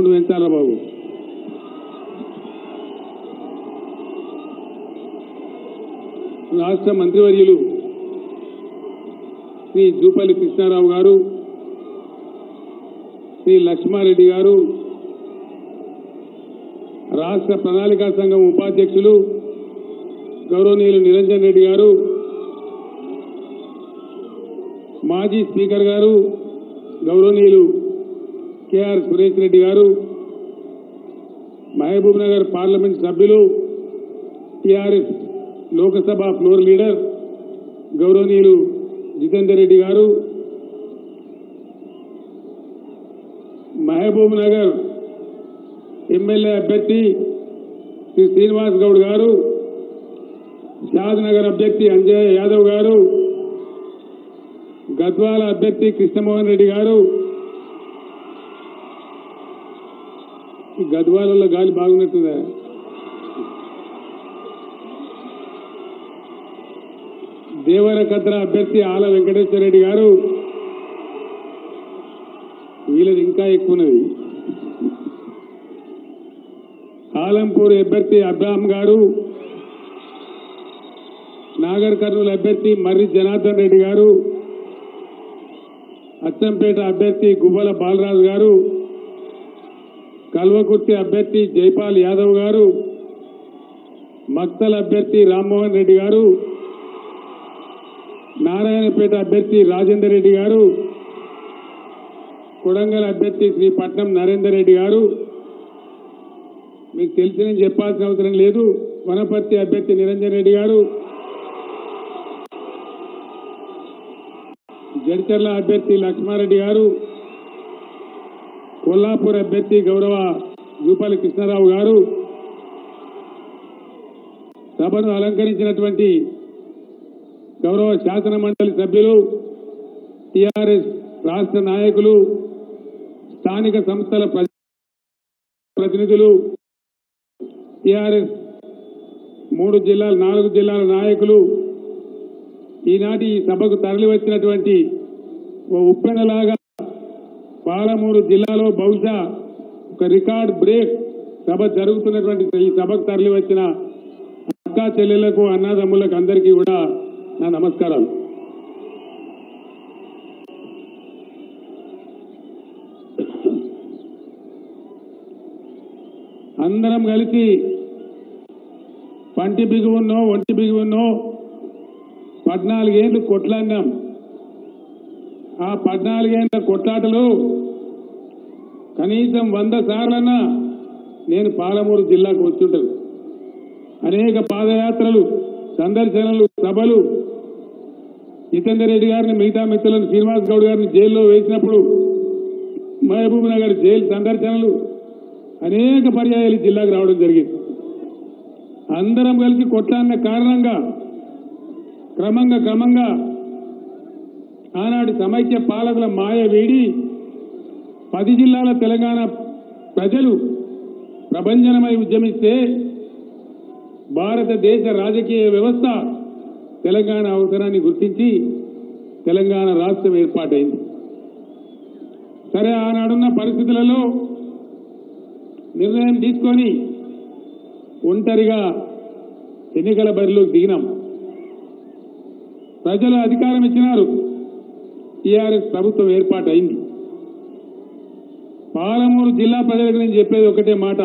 పెంచాలా బాబు రాష్ట్ర మంత్రివర్యులు శ్రీ జూపల్లి కృష్ణారావు గారు శ్రీ లక్ష్మారెడ్డి గారు రాష్ట్ర ప్రణాళికా సంఘం ఉపాధ్యక్షులు గౌరవనీయులు నిరంజన్ రెడ్డి గారు మాజీ స్పీకర్ గారు గౌరవనీయులు KR Suresh Reddy garu Mahbubnagar parliament సభ్యులు టిఆర్ఎస్ లోకసభ ఫ్లోర్ లీడర్ గౌరవనీయులు జితేందర్ రెడ్డి గారు మహబూబ్ నగర్ ఎమ్మెల్యే అభ్యర్థి శ్రీ శ్రీనివాస్ గౌడ్ గారు షాద్ నగర్ అభ్యర్థి అంజయ్ యాదవ్ గారు గద్వాల అభ్యర్థి కృష్ణమోహన్ రెడ్డి గారు ఈ గద్వాలలో గాలి బాగున్నట్టుందా దేవరకద్ర అభ్యర్థి ఆల వెంకటేశ్వర రెడ్డి గారు వీళ్ళది ఇంకా ఎక్కువ ఉన్నది ఆలంపూర్ అభ్యర్థి అబ్రాహం గారు నాగర్ కర్నూలు అభ్యర్థి మర్రి జనార్దన్ రెడ్డి గారు అచ్చంపేట అభ్యర్థి గువ్వల బాలరాజు గారు కల్వకుర్తి అభ్యర్థి జైపాల్ యాదవ్ గారు మక్తల్ అభ్యర్థి రామ్మోహన్ రెడ్డి గారు నారాయణపేట అభ్యర్థి రాజేందర్ రెడ్డి గారు కొడంగల్ అభ్యర్థి శ్రీ పట్నం నరేందర్ రెడ్డి గారు మీకు తెలిసిన చెప్పాల్సిన అవసరం లేదు వనపర్తి అభ్యర్థి నిరంజన్ రెడ్డి గారు జడ్చర్ల అభ్యర్థి లక్ష్మారెడ్డి గారు కొల్లాపూర్ అభ్యర్థి గౌరవ జూపాలి కృష్ణారావు గారు సభను అలంకరించినటువంటి గౌరవ శాసన మండలి సభ్యులు టిఆర్ఎస్ రాష్ట్ర నాయకులు స్థానిక సంస్థల ప్రజ- ప్రతినిధులు టిఆర్ఎస్ మూడు జిల్లాల నాలుగు జిల్లాల నాయకులు ఈనాటి ఈ సభకు తరలి వచ్చినటువంటి ఓ ఉప్పెనలాగా పాలమూరు జిల్లాలో బహుశా ఒక రికార్డ్ బ్రేక్ సభ జరుగుతున్నటువంటి ఈ సభకు తరలి వచ్చిన అక్కా చెల్లెళ్లకు అన్నదమ్ములకు అందరికీ కూడా నా నమస్కారం అందరం కలిసి పంటి బిగువున్నో ఒంటి బిగువున్నో పద్నాలుగేళ్ళు కొట్లాడినాం ఆ పద్నాలుగేళ్ల కొట్లాటలు కనీసం వంద సార్లన్నా నేను పాలమూరు జిల్లాకు వచ్చుంటాను అనేక పాదయాత్రలు సందర్శనలు సభలు జితేందర్ రెడ్డి గారిని మిగతా మిత్రులను శ్రీనివాస్ గౌడ్ గారిని జైల్లో వేసినప్పుడు మహబూబ్ నగర్ జైలు సందర్శనలు అనేక పర్యాయాలు ఈ జిల్లాకు రావడం జరిగింది అందరం కలిసి కొట్లాడిన కారణంగా క్రమంగా క్రమంగా ఆనాటి సమైక్య పాలకుల మాయ వీడి పది జిల్లాల తెలంగాణ ప్రజలు ప్రభంజనమై ఉద్యమిస్తే భారతదేశ రాజకీయ వ్యవస్థ తెలంగాణ అవసరాన్ని గుర్తించి తెలంగాణ రాష్ట్రం ఏర్పాటైంది సరే ఆనాడున్న పరిస్థితులలో నిర్ణయం తీసుకొని ఒంటరిగా ఎన్నికల బరిలోకి దిగినాం ప్రజలు అధికారం ఇచ్చినారు టీఆర్ఎస్ ప్రభుత్వం ఏర్పాటు అయింది పాలమూరు జిల్లా ప్రజలకు నేను చెప్పేది ఒకటే మాట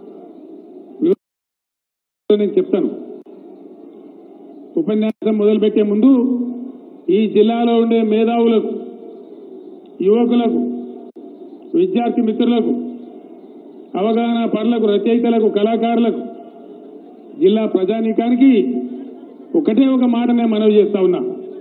నేను చెప్తాను ఉపన్యాసం మొదలుపెట్టే ముందు ఈ జిల్లాలో ఉండే మేధావులకు యువకులకు విద్యార్థి మిత్రులకు అవగాహన పరులకు రచయితలకు కళాకారులకు జిల్లా ప్రజానీకానికి ఒకటే ఒక మాట నేను మనవి చేస్తా ఉన్నా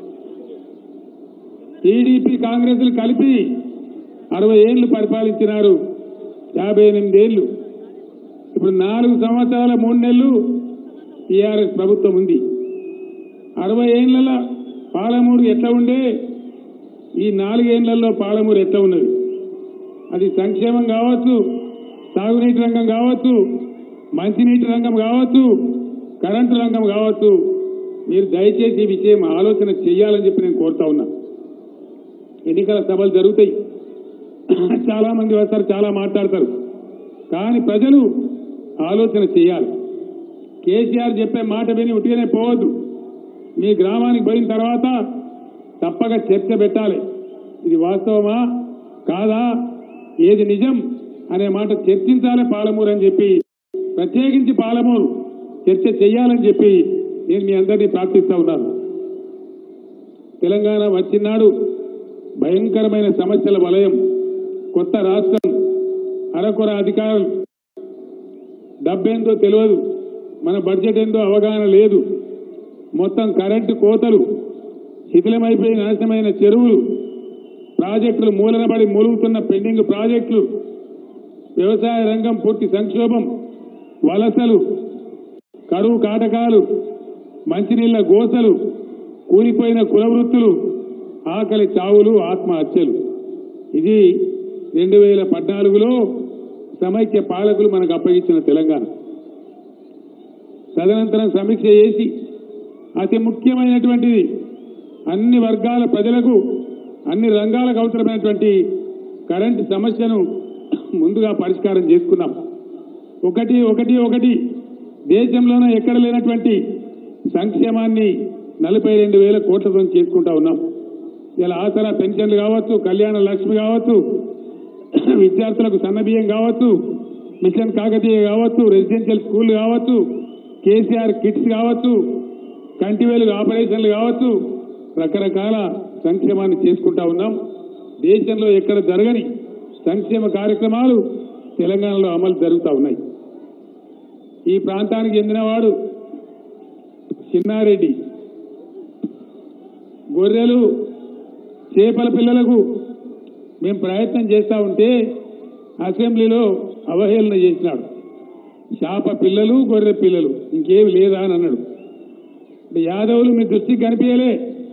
టీడీపీ కాంగ్రెస్లు కలిపి అరవై ఏళ్లు పరిపాలించినారు యాభై ఎనిమిది ఏళ్లు ఇప్పుడు నాలుగు సంవత్సరాల మూడు నెలలు టీఆర్ఎస్ ప్రభుత్వం ఉంది అరవై ఏళ్ల పాలమూరు ఎట్లా ఉండే ఈ నాలుగేళ్లలో పాలమూరు ఎట్లా ఉన్నది అది సంక్షేమం కావచ్చు సాగునీటి రంగం కావచ్చు మంచినీటి రంగం కావచ్చు కరెంటు రంగం కావచ్చు మీరు దయచేసి ఈ విషయం ఆలోచన చేయాలని చెప్పి నేను కోరుతా ఉన్నా ఎన్నికల సభలు జరుగుతాయి చాలా మంది వస్తారు చాలా మాట్లాడతారు కానీ ప్రజలు ఆలోచన చేయాలి కేసీఆర్ చెప్పే మాట విని ఉట్టిగానే పోవద్దు మీ గ్రామానికి పోయిన తర్వాత తప్పక చర్చ పెట్టాలి ఇది వాస్తవమా కాదా ఏది నిజం అనే మాట చర్చించాలి పాలమూరు అని చెప్పి ప్రత్యేకించి పాలమూరు చర్చ చేయాలని చెప్పి నేను మీ అందరినీ ప్రార్థిస్తా ఉన్నాను తెలంగాణ వచ్చినాడు భయంకరమైన సమస్యల వలయం కొత్త రాష్ట్రం అరకొర అధికారులు డబ్బేందో తెలియదు మన బడ్జెట్ ఏందో అవగాహన లేదు మొత్తం కరెంటు కోతలు శిథిలమైపోయి నాశనమైన చెరువులు ప్రాజెక్టులు మూలనబడి మూలుగుతున్న పెండింగ్ ప్రాజెక్టులు వ్యవసాయ రంగం పూర్తి సంక్షోభం వలసలు కరువు కాటకాలు మంచినీళ్ల గోసలు కూలిపోయిన కులవృత్తులు ఆకలి చావులు ఆత్మహత్యలు ఇది రెండు వేల పద్నాలుగులో సమైక్య పాలకులు మనకు అప్పగించిన తెలంగాణ తదనంతరం సమీక్ష చేసి అతి ముఖ్యమైనటువంటిది అన్ని వర్గాల ప్రజలకు అన్ని రంగాలకు అవసరమైనటువంటి కరెంటు సమస్యను ముందుగా పరిష్కారం చేసుకున్నాం ఒకటి ఒకటి ఒకటి దేశంలోనే ఎక్కడ లేనటువంటి సంక్షేమాన్ని నలభై రెండు వేల కోట్లతో చేసుకుంటా ఉన్నాం ఇలా ఆసరా పెన్షన్లు కావచ్చు కళ్యాణ లక్ష్మి కావచ్చు విద్యార్థులకు సన్నబియ్యం కావచ్చు మిషన్ కాకతీయ కావచ్చు రెసిడెన్షియల్ స్కూల్ కావచ్చు కేసీఆర్ కిట్స్ కావచ్చు కంటివేలు ఆపరేషన్లు కావచ్చు రకరకాల సంక్షేమాన్ని చేసుకుంటా ఉన్నాం దేశంలో ఎక్కడ జరగని సంక్షేమ కార్యక్రమాలు తెలంగాణలో అమలు జరుగుతూ ఉన్నాయి ఈ ప్రాంతానికి చెందినవాడు చిన్నారెడ్డి గొర్రెలు చేపల పిల్లలకు మేము ప్రయత్నం చేస్తూ ఉంటే అసెంబ్లీలో అవహేళన చేసినాడు చేప పిల్లలు గొర్రె పిల్లలు ఇంకేమి లేదా అని అన్నాడు అంటే యాదవులు మీ దృష్టికి కనిపించలే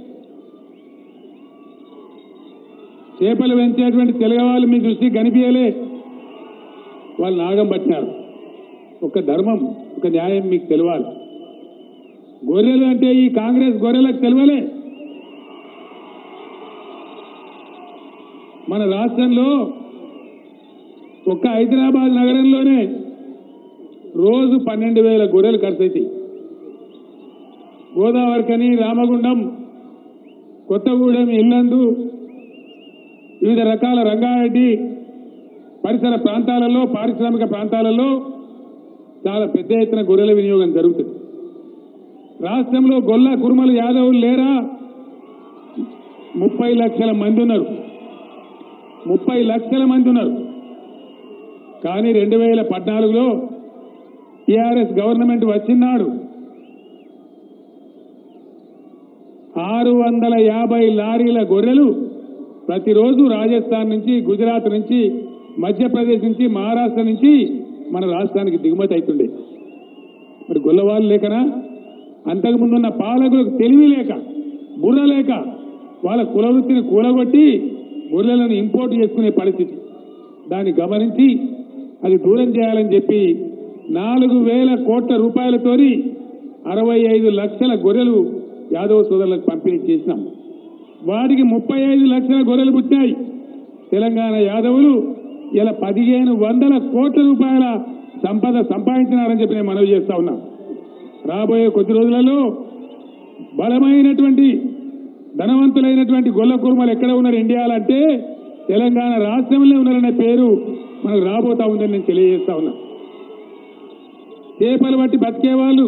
చేపలు పెంచేటువంటి తెలుగు వాళ్ళు మీ దృష్టికి కనిపించలే వాళ్ళు నాగం పట్టినారు ఒక ధర్మం ఒక న్యాయం మీకు తెలవాలి గొర్రెలు అంటే ఈ కాంగ్రెస్ గొర్రెలకు తెలవలే మన రాష్ట్రంలో ఒక్క హైదరాబాద్ నగరంలోనే రోజు పన్నెండు వేల గొర్రెలు ఖర్చు అవుతాయి గోదావరికని రామగుండం కొత్తగూడెం ఇల్లందు వివిధ రకాల రంగారెడ్డి పరిసర ప్రాంతాలలో పారిశ్రామిక ప్రాంతాలలో చాలా పెద్ద ఎత్తున గొర్రెల వినియోగం జరుగుతుంది రాష్ట్రంలో గొల్ల కురుమలు యాదవులు లేరా ముప్పై లక్షల మంది ఉన్నారు ముప్పై లక్షల మంది ఉన్నారు కానీ రెండు వేల పద్నాలుగులో టిఆర్ఎస్ గవర్నమెంట్ వచ్చినాడు ఆరు వందల యాభై లారీల గొర్రెలు ప్రతిరోజు రాజస్థాన్ నుంచి గుజరాత్ నుంచి మధ్యప్రదేశ్ నుంచి మహారాష్ట్ర నుంచి మన రాష్ట్రానికి దిగుమతి అవుతుండే మరి గొల్లవాళ్ళు లేకనా అంతకుముందున్న పాలకులకు తెలివి లేక బుర్ర లేక వాళ్ళ కులవృత్తిని కూలగొట్టి గొర్రెలను ఇంపోర్ట్ చేసుకునే పరిస్థితి దాన్ని గమనించి అది దూరం చేయాలని చెప్పి నాలుగు వేల కోట్ల రూపాయలతోని అరవై ఐదు లక్షల గొర్రెలు యాదవ సోదరులకు పంపిణీ చేసినాం వాటికి ముప్పై ఐదు లక్షల గొర్రెలు పుట్టినాయి తెలంగాణ యాదవులు ఇలా పదిహేను వందల కోట్ల రూపాయల సంపద సంపాదించినారని చెప్పి నేను మనవి చేస్తా ఉన్నా రాబోయే కొద్ది రోజులలో బలమైనటువంటి ధనవంతులైనటువంటి గొల్ల కుర్మలు ఎక్కడ ఉన్నారు ఇండియాలో అంటే తెలంగాణ రాష్ట్రంలో ఉన్నారనే పేరు మనకు రాబోతా ఉందని నేను తెలియజేస్తా ఉన్నా చేపలు బట్టి బతికే వాళ్ళు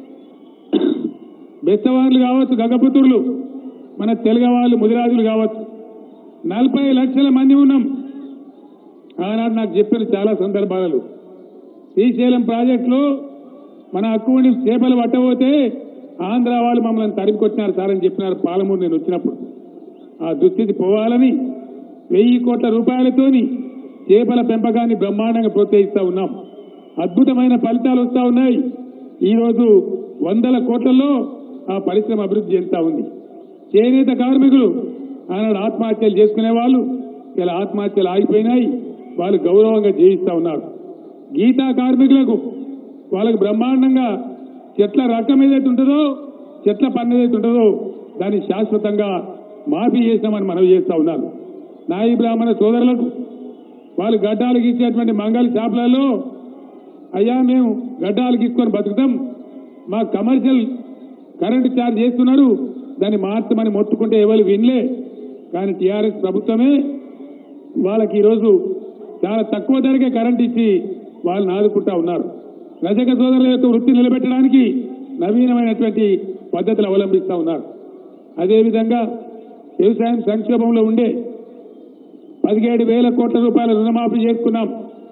బెస్తవాళ్ళు కావచ్చు గగపుత్రులు మన తెలుగు వాళ్ళు ముదిరాజులు కావచ్చు నలభై లక్షల మంది ఉన్నాం ఆనాడు నాకు చెప్పిన చాలా సందర్భాలు శ్రీశైలం ప్రాజెక్టులో మన అక్కువని చేపలు పట్టబోతే ఆంధ్ర వాళ్ళు మమ్మల్ని తరిమి కొట్టినారు సార్ అని చెప్పినారు పాలమూరు నేను వచ్చినప్పుడు ఆ దుస్థితి పోవాలని వెయ్యి కోట్ల రూపాయలతోని చేపల పెంపకాన్ని బ్రహ్మాండంగా ప్రోత్సహిస్తా ఉన్నాం అద్భుతమైన ఫలితాలు వస్తా ఉన్నాయి ఈరోజు వందల కోట్లలో ఆ పరిశ్రమ అభివృద్ధి చెందుతా ఉంది చేనేత కార్మికులు ఆనాడు ఆత్మహత్యలు చేసుకునే వాళ్ళు ఇలా ఆత్మహత్యలు ఆగిపోయినాయి వాళ్ళు గౌరవంగా జీవిస్తా ఉన్నారు గీతా కార్మికులకు వాళ్ళకు బ్రహ్మాండంగా చెట్ల రకం ఏదైతే ఉంటుందో చెట్ల పన్ను ఏదైతే ఉంటుందో దాన్ని శాశ్వతంగా మాఫీ చేస్తామని మనవి చేస్తా ఉన్నారు నాయి బ్రాహ్మణ సోదరులకు వాళ్ళు గడ్డాలకు ఇచ్చేటువంటి మంగళ షాపులలో అయ్యా మేము గడ్డాలకు ఇచ్చుకొని బతుకుతాం మా కమర్షియల్ కరెంటు ఛార్జ్ చేస్తున్నారు దాన్ని మార్చమని మొత్తుకుంటే ఎవరు వినలే కానీ టీఆర్ఎస్ ప్రభుత్వమే వాళ్ళకి ఈరోజు చాలా తక్కువ ధరకే కరెంట్ ఇచ్చి వాళ్ళని ఆదుకుంటా ఉన్నారు రజక సోదరుల యొక్క వృత్తి నిలబెట్టడానికి నవీనమైనటువంటి పద్ధతులు అవలంబిస్తూ ఉన్నారు అదేవిధంగా వ్యవసాయం సంక్షేమంలో ఉండే పదిహేడు వేల కోట్ల రూపాయల రుణమాఫీ చేసుకున్నాం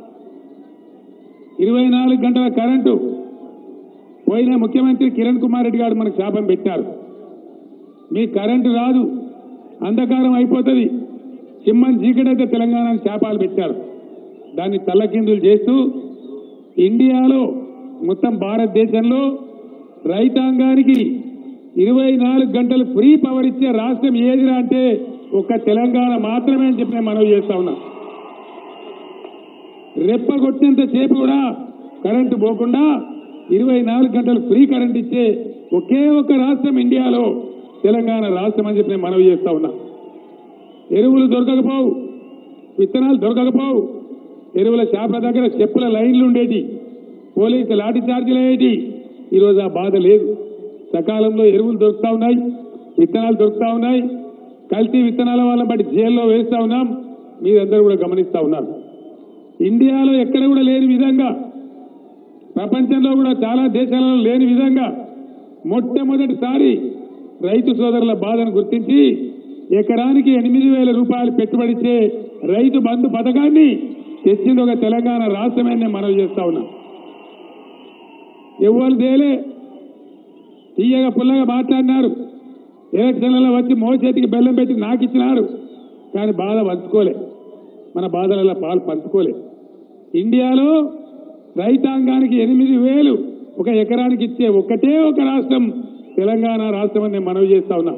ఇరవై నాలుగు గంటల కరెంటు పోయిన ముఖ్యమంత్రి కిరణ్ కుమార్ రెడ్డి గారు మనకు శాపం పెట్టారు మీ కరెంటు రాదు అంధకారం అయిపోతుంది చిమ్మన్ చీకటైతే తెలంగాణ శాపాలు పెట్టారు దాన్ని తల్లకిందులు చేస్తూ ఇండియాలో మొత్తం భారతదేశంలో రైతాంగానికి ఇరవై నాలుగు గంటలు ఫ్రీ పవర్ ఇచ్చే రాష్ట్రం ఏదిరా అంటే ఒక్క తెలంగాణ మాత్రమే అని చెప్పి నేను మనవి చేస్తా ఉన్నా రెప్ప కొట్టినంత సేపు కూడా కరెంటు పోకుండా ఇరవై నాలుగు గంటలు ఫ్రీ కరెంట్ ఇచ్చే ఒకే ఒక్క రాష్ట్రం ఇండియాలో తెలంగాణ రాష్ట్రం అని చెప్పి నేను మనవి చేస్తా ఉన్నా ఎరువులు దొరకకపోవు విత్తనాలు దొరకకపోవు ఎరువుల షాపుల దగ్గర చెప్పుల లైన్లు ఉండేటి పోలీసు లాఠీ చార్జీలు అయ్యేటి ఈరోజు ఆ బాధ లేదు సకాలంలో ఎరువులు దొరుకుతా ఉన్నాయి విత్తనాలు దొరుకుతా ఉన్నాయి కల్తీ విత్తనాల వాళ్ళని బట్టి జైల్లో వేస్తా ఉన్నాం మీరందరూ కూడా గమనిస్తా ఉన్నారు ఇండియాలో ఎక్కడ కూడా లేని విధంగా ప్రపంచంలో కూడా చాలా దేశాలలో లేని విధంగా మొట్టమొదటిసారి రైతు సోదరుల బాధను గుర్తించి ఎకరానికి ఎనిమిది వేల రూపాయలు పెట్టుబడిచ్చే రైతు బంధు పథకాన్ని తెచ్చింది ఒక తెలంగాణ రాష్ట్రమే అని నేను మనవి చేస్తా ఉన్నా ఎవరు తేలే తీయగా పుల్లగా మాట్లాడినారు ఎలక్షన్లలో వచ్చి మోచేతికి బెల్లం పెట్టి నాకు ఇచ్చినారు కానీ బాధ పంచుకోలే మన బాధలలో పాలు పంచుకోలే ఇండియాలో రైతాంగానికి ఎనిమిది వేలు ఒక ఎకరానికి ఇచ్చే ఒకటే ఒక రాష్ట్రం తెలంగాణ రాష్ట్రం అని నేను మనవి చేస్తా ఉన్నా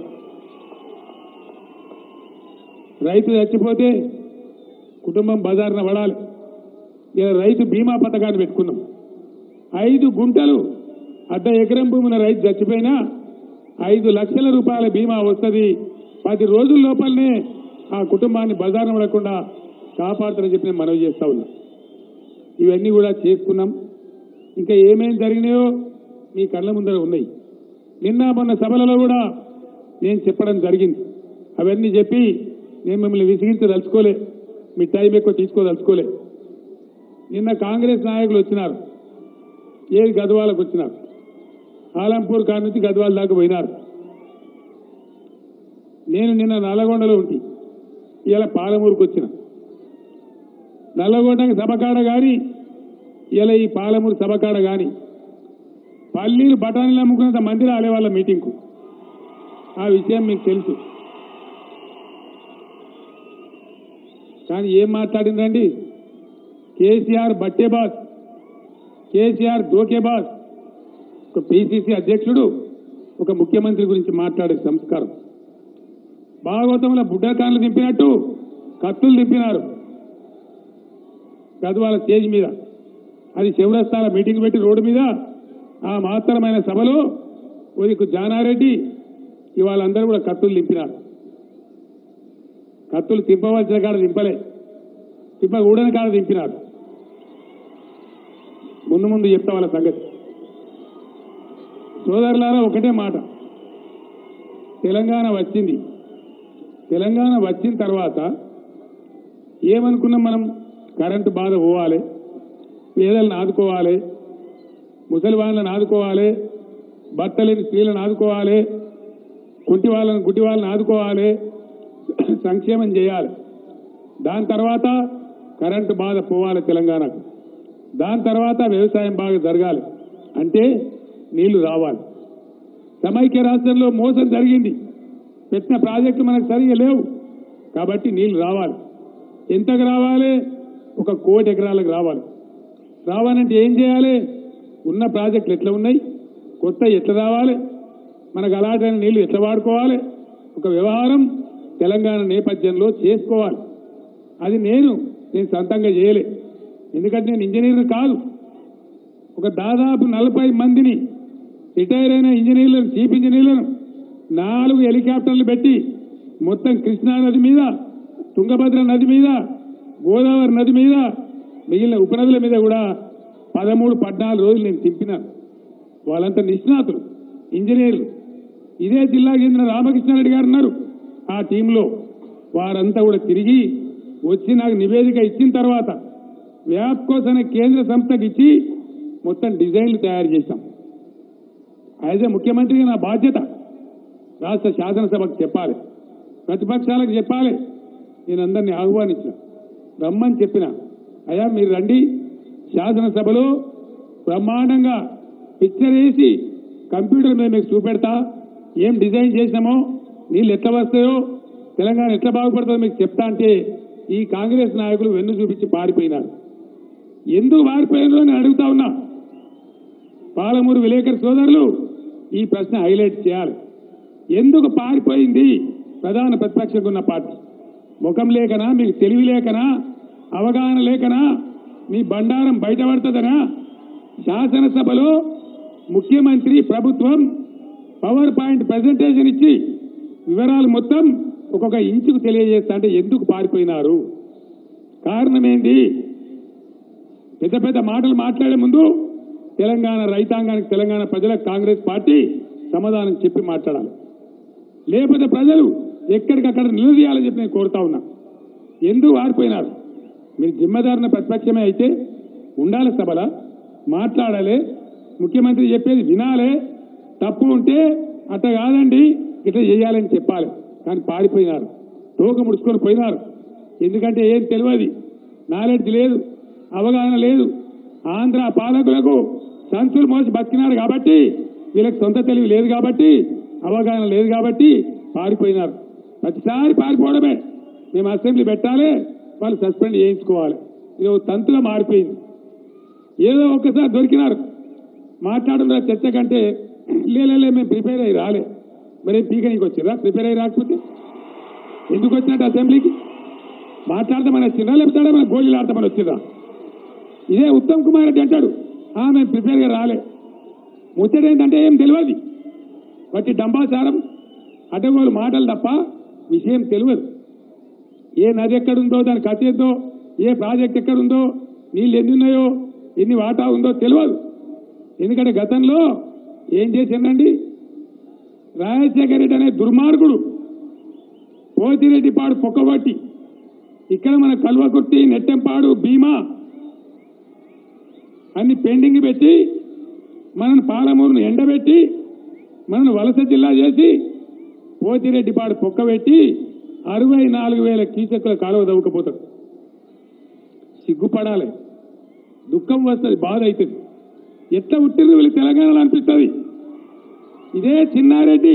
రైతు చచ్చిపోతే కుటుంబం బజార్న పడాలి ఇలా రైతు బీమా పథకాన్ని పెట్టుకున్నాం ఐదు గుంటలు అర్ధ ఎకరం భూమిన రైతు చచ్చిపోయినా ఐదు లక్షల రూపాయల బీమా వస్తుంది పది రోజుల లోపలనే ఆ కుటుంబాన్ని బజార్న పడకుండా కాపాడుతారని చెప్పి నేను మనవి చేస్తా ఉన్నా ఇవన్నీ కూడా చేసుకున్నాం ఇంకా ఏమేం జరిగినాయో మీ కళ్ళ ముందర ఉన్నాయి నిన్న మొన్న సభలలో కూడా నేను చెప్పడం జరిగింది అవన్నీ చెప్పి నేను మిమ్మల్ని విసిగించదలుచుకోలే మీ టైం ఎక్కువ తీసుకోదలుచుకోలే నిన్న కాంగ్రెస్ నాయకులు వచ్చినారు ఏది గద్వాలకు వచ్చినారు ఆలంపూర్ కాడ నుంచి గద్వాల దాకా పోయినారు నేను నిన్న నల్లగొండలో ఉంటి ఇలా పాలమూరుకు వచ్చిన నల్లగొండకి సభకాడ కానీ ఇలా ఈ పాలమూరు సభకాడ కానీ పల్లీలు బఠానీలు అమ్ముకున్నంత మంది రాలే వాళ్ళ మీటింగ్కు ఆ విషయం మీకు తెలుసు కానీ ఏం మాట్లాడిందండి కేసీఆర్ బట్టే బాస్ కేసీఆర్ దోకే బాస్ ఒక పిసిసి అధ్యక్షుడు ఒక ముఖ్యమంత్రి గురించి మాట్లాడే సంస్కారం భాగవతంలో బుడ్డకాన్లు దింపినట్టు కత్తులు దింపినారు గద్వాల స్టేజ్ మీద అది శివరస్థాల మీటింగ్ పెట్టి రోడ్డు మీద ఆ మహత్తరమైన సభలో ఉదికు జానారెడ్డి ఇవాళ అందరూ కూడా కత్తులు దింపినారు కత్తులు తిప్పవలసిన కాడ దింపలే తిప్పకూడని కాడ దింపినారు ముందు ముందు చెప్తా వాళ్ళ సంగతి సోదరులారా ఒకటే మాట తెలంగాణ వచ్చింది తెలంగాణ వచ్చిన తర్వాత ఏమనుకున్నాం మనం కరెంటు బాధ పోవాలి పేదలను ఆదుకోవాలి ముసలి వాళ్ళని ఆదుకోవాలి భర్త లేని స్త్రీలను ఆదుకోవాలి కుంటి వాళ్ళని గుడ్డి వాళ్ళని ఆదుకోవాలి సంక్షేమం చేయాలి దాని తర్వాత కరెంటు బాధ పోవాలి తెలంగాణకు దాని తర్వాత వ్యవసాయం బాగా జరగాలి అంటే నీళ్లు రావాలి సమైక్య రాష్ట్రంలో మోసం జరిగింది పెట్టిన ప్రాజెక్టు మనకు సరిగా లేవు కాబట్టి నీళ్లు రావాలి ఎంతకు రావాలి ఒక కోటి ఎకరాలకు రావాలి రావాలంటే ఏం చేయాలి ఉన్న ప్రాజెక్టులు ఎట్లా ఉన్నాయి కొత్త ఎట్లా రావాలి మనకు అలాంటి నీళ్లు ఎట్లా వాడుకోవాలి ఒక వ్యవహారం తెలంగాణ నేపథ్యంలో చేసుకోవాలి అది నేను నేను సొంతంగా చేయలే ఎందుకంటే నేను ఇంజనీర్ కాదు ఒక దాదాపు నలభై మందిని రిటైర్ అయిన ఇంజనీర్లను చీఫ్ ఇంజనీర్లను నాలుగు హెలికాప్టర్లు పెట్టి మొత్తం కృష్ణా నది మీద తుంగభద్ర నది మీద గోదావరి నది మీద మిగిలిన ఉపనదుల మీద కూడా పదమూడు పద్నాలుగు రోజులు నేను తింపినాను వాళ్ళంతా నిష్ణాతులు ఇంజనీర్లు ఇదే జిల్లాకి చెందిన రామకృష్ణారెడ్డి గారు ఉన్నారు ఆ టీంలో వారంతా కూడా తిరిగి వచ్చి నాకు నివేదిక ఇచ్చిన తర్వాత వ్యాప్కోస్ అనే కేంద్ర సంస్థకి ఇచ్చి మొత్తం డిజైన్లు తయారు చేశాం యాజ్ ఏ ముఖ్యమంత్రిగా నా బాధ్యత రాష్ట్ర శాసనసభకు చెప్పాలి ప్రతిపక్షాలకు చెప్పాలి నేను అందరినీ ఆహ్వానించిన రమ్మని చెప్పిన అయ్యా మీరు రండి శాసనసభలో బ్రహ్మాండంగా పిక్చర్ వేసి కంప్యూటర్ మీద మీకు చూపెడతా ఏం డిజైన్ చేసినామో నీళ్ళు ఎట్లా వస్తాయో తెలంగాణ ఎట్లా బాగుపడుతుందో మీకు చెప్తా అంటే ఈ కాంగ్రెస్ నాయకులు వెన్ను చూపించి పారిపోయినారు ఎందుకు పారిపోయినారో నేను అడుగుతా ఉన్నా పాలమూరు విలేకరు సోదరులు ఈ ప్రశ్న హైలైట్ చేయాలి ఎందుకు పారిపోయింది ప్రధాన ప్రతిపక్షంగా ఉన్న పార్టీ ముఖం లేకనా మీకు తెలివి లేకనా అవగాహన లేకనా మీ బండారం బయటపడుతుందనా శాసనసభలో ముఖ్యమంత్రి ప్రభుత్వం పవర్ పాయింట్ ప్రజెంటేషన్ ఇచ్చి వివరాలు మొత్తం ఒక్కొక్క ఇంచుకు తెలియజేస్తా అంటే ఎందుకు పారిపోయినారు కారణం ఏంటి పెద్ద పెద్ద మాటలు మాట్లాడే ముందు తెలంగాణ రైతాంగానికి తెలంగాణ ప్రజలకు కాంగ్రెస్ పార్టీ సమాధానం చెప్పి మాట్లాడాలి లేకపోతే ప్రజలు ఎక్కడికక్కడ నిలదీయాలని చెప్పి నేను కోరుతా ఉన్నా ఎందుకు వారిపోయినారు మీరు జిమ్మదారున ప్రతిపక్షమే అయితే ఉండాలి సభల మాట్లాడాలి ముఖ్యమంత్రి చెప్పేది వినాలే తప్పు ఉంటే అట్ట కాదండి ఇట్లా చేయాలని చెప్పాలి కానీ పారిపోయినారు తోక ముడుచుకొని పోయినారు ఎందుకంటే ఏం తెలియదు నాలెడ్జ్ లేదు అవగాహన లేదు ఆంధ్ర పాలకులకు సంచులు మోసి బతికినారు కాబట్టి వీళ్ళకి సొంత తెలివి లేదు కాబట్టి అవగాహన లేదు కాబట్టి పారిపోయినారు ప్రతిసారి పారిపోవడమే మేము అసెంబ్లీ పెట్టాలి వాళ్ళు సస్పెండ్ చేయించుకోవాలి ఇది ఒక తంతుగా మారిపోయింది ఏదో ఒక్కసారి దొరికినారు మాట్లాడడం చర్చ కంటే లేలే మేము ప్రిపేర్ అయ్యి రాలే మరి పీకనీకి వచ్చిరా ప్రిపేర్ అయ్యి రాకపోతే ఎందుకు వచ్చినట్టు అసెంబ్లీకి మాట్లాడదామని వచ్చిందా లేకపోతే మన గోళీలు ఆడతామని వచ్చిందా ఇదే ఉత్తమ్ కుమార్ రెడ్డి అంటాడు "ఆ, మేము ప్రిపేర్గా రాలే ముచ్చట ఏంటంటే ఏం తెలియదు బట్టి డంబాచారం అడ్డగోలు మాటలు తప్ప విషయం తెలియదు ఏ నది ఎక్కడుందో దాని కథ ఏందో ఏ ప్రాజెక్ట్ ఎక్కడుందో నీళ్ళు ఎన్ని ఉన్నాయో ఎన్ని వాటా ఉందో తెలియదు ఎందుకంటే గతంలో ఏం చేసిందండి రాజశేఖర రెడ్డి అనే దుర్మార్గుడు పోతిరెడ్డి పాడు పొక్కబట్టి ఇక్కడ మన కల్వకుర్తి నెట్టెంపాడు భీమా అన్ని పెండింగ్ పెట్టి మనను పాలమూరును ఎండబెట్టి మనను వలస జిల్లా చేసి పోతిరెడ్డిపాడు పొక్క పెట్టి అరవై నాలుగు వేల కీచకుల కాలువ దవ్వకపోతాడు సిగ్గుపడాలి దుఃఖం వస్తుంది బాధ అవుతుంది ఎట్లా ఉట్టింది వీళ్ళు తెలంగాణలో అనిపిస్తుంది ఇదే చిన్నారెడ్డి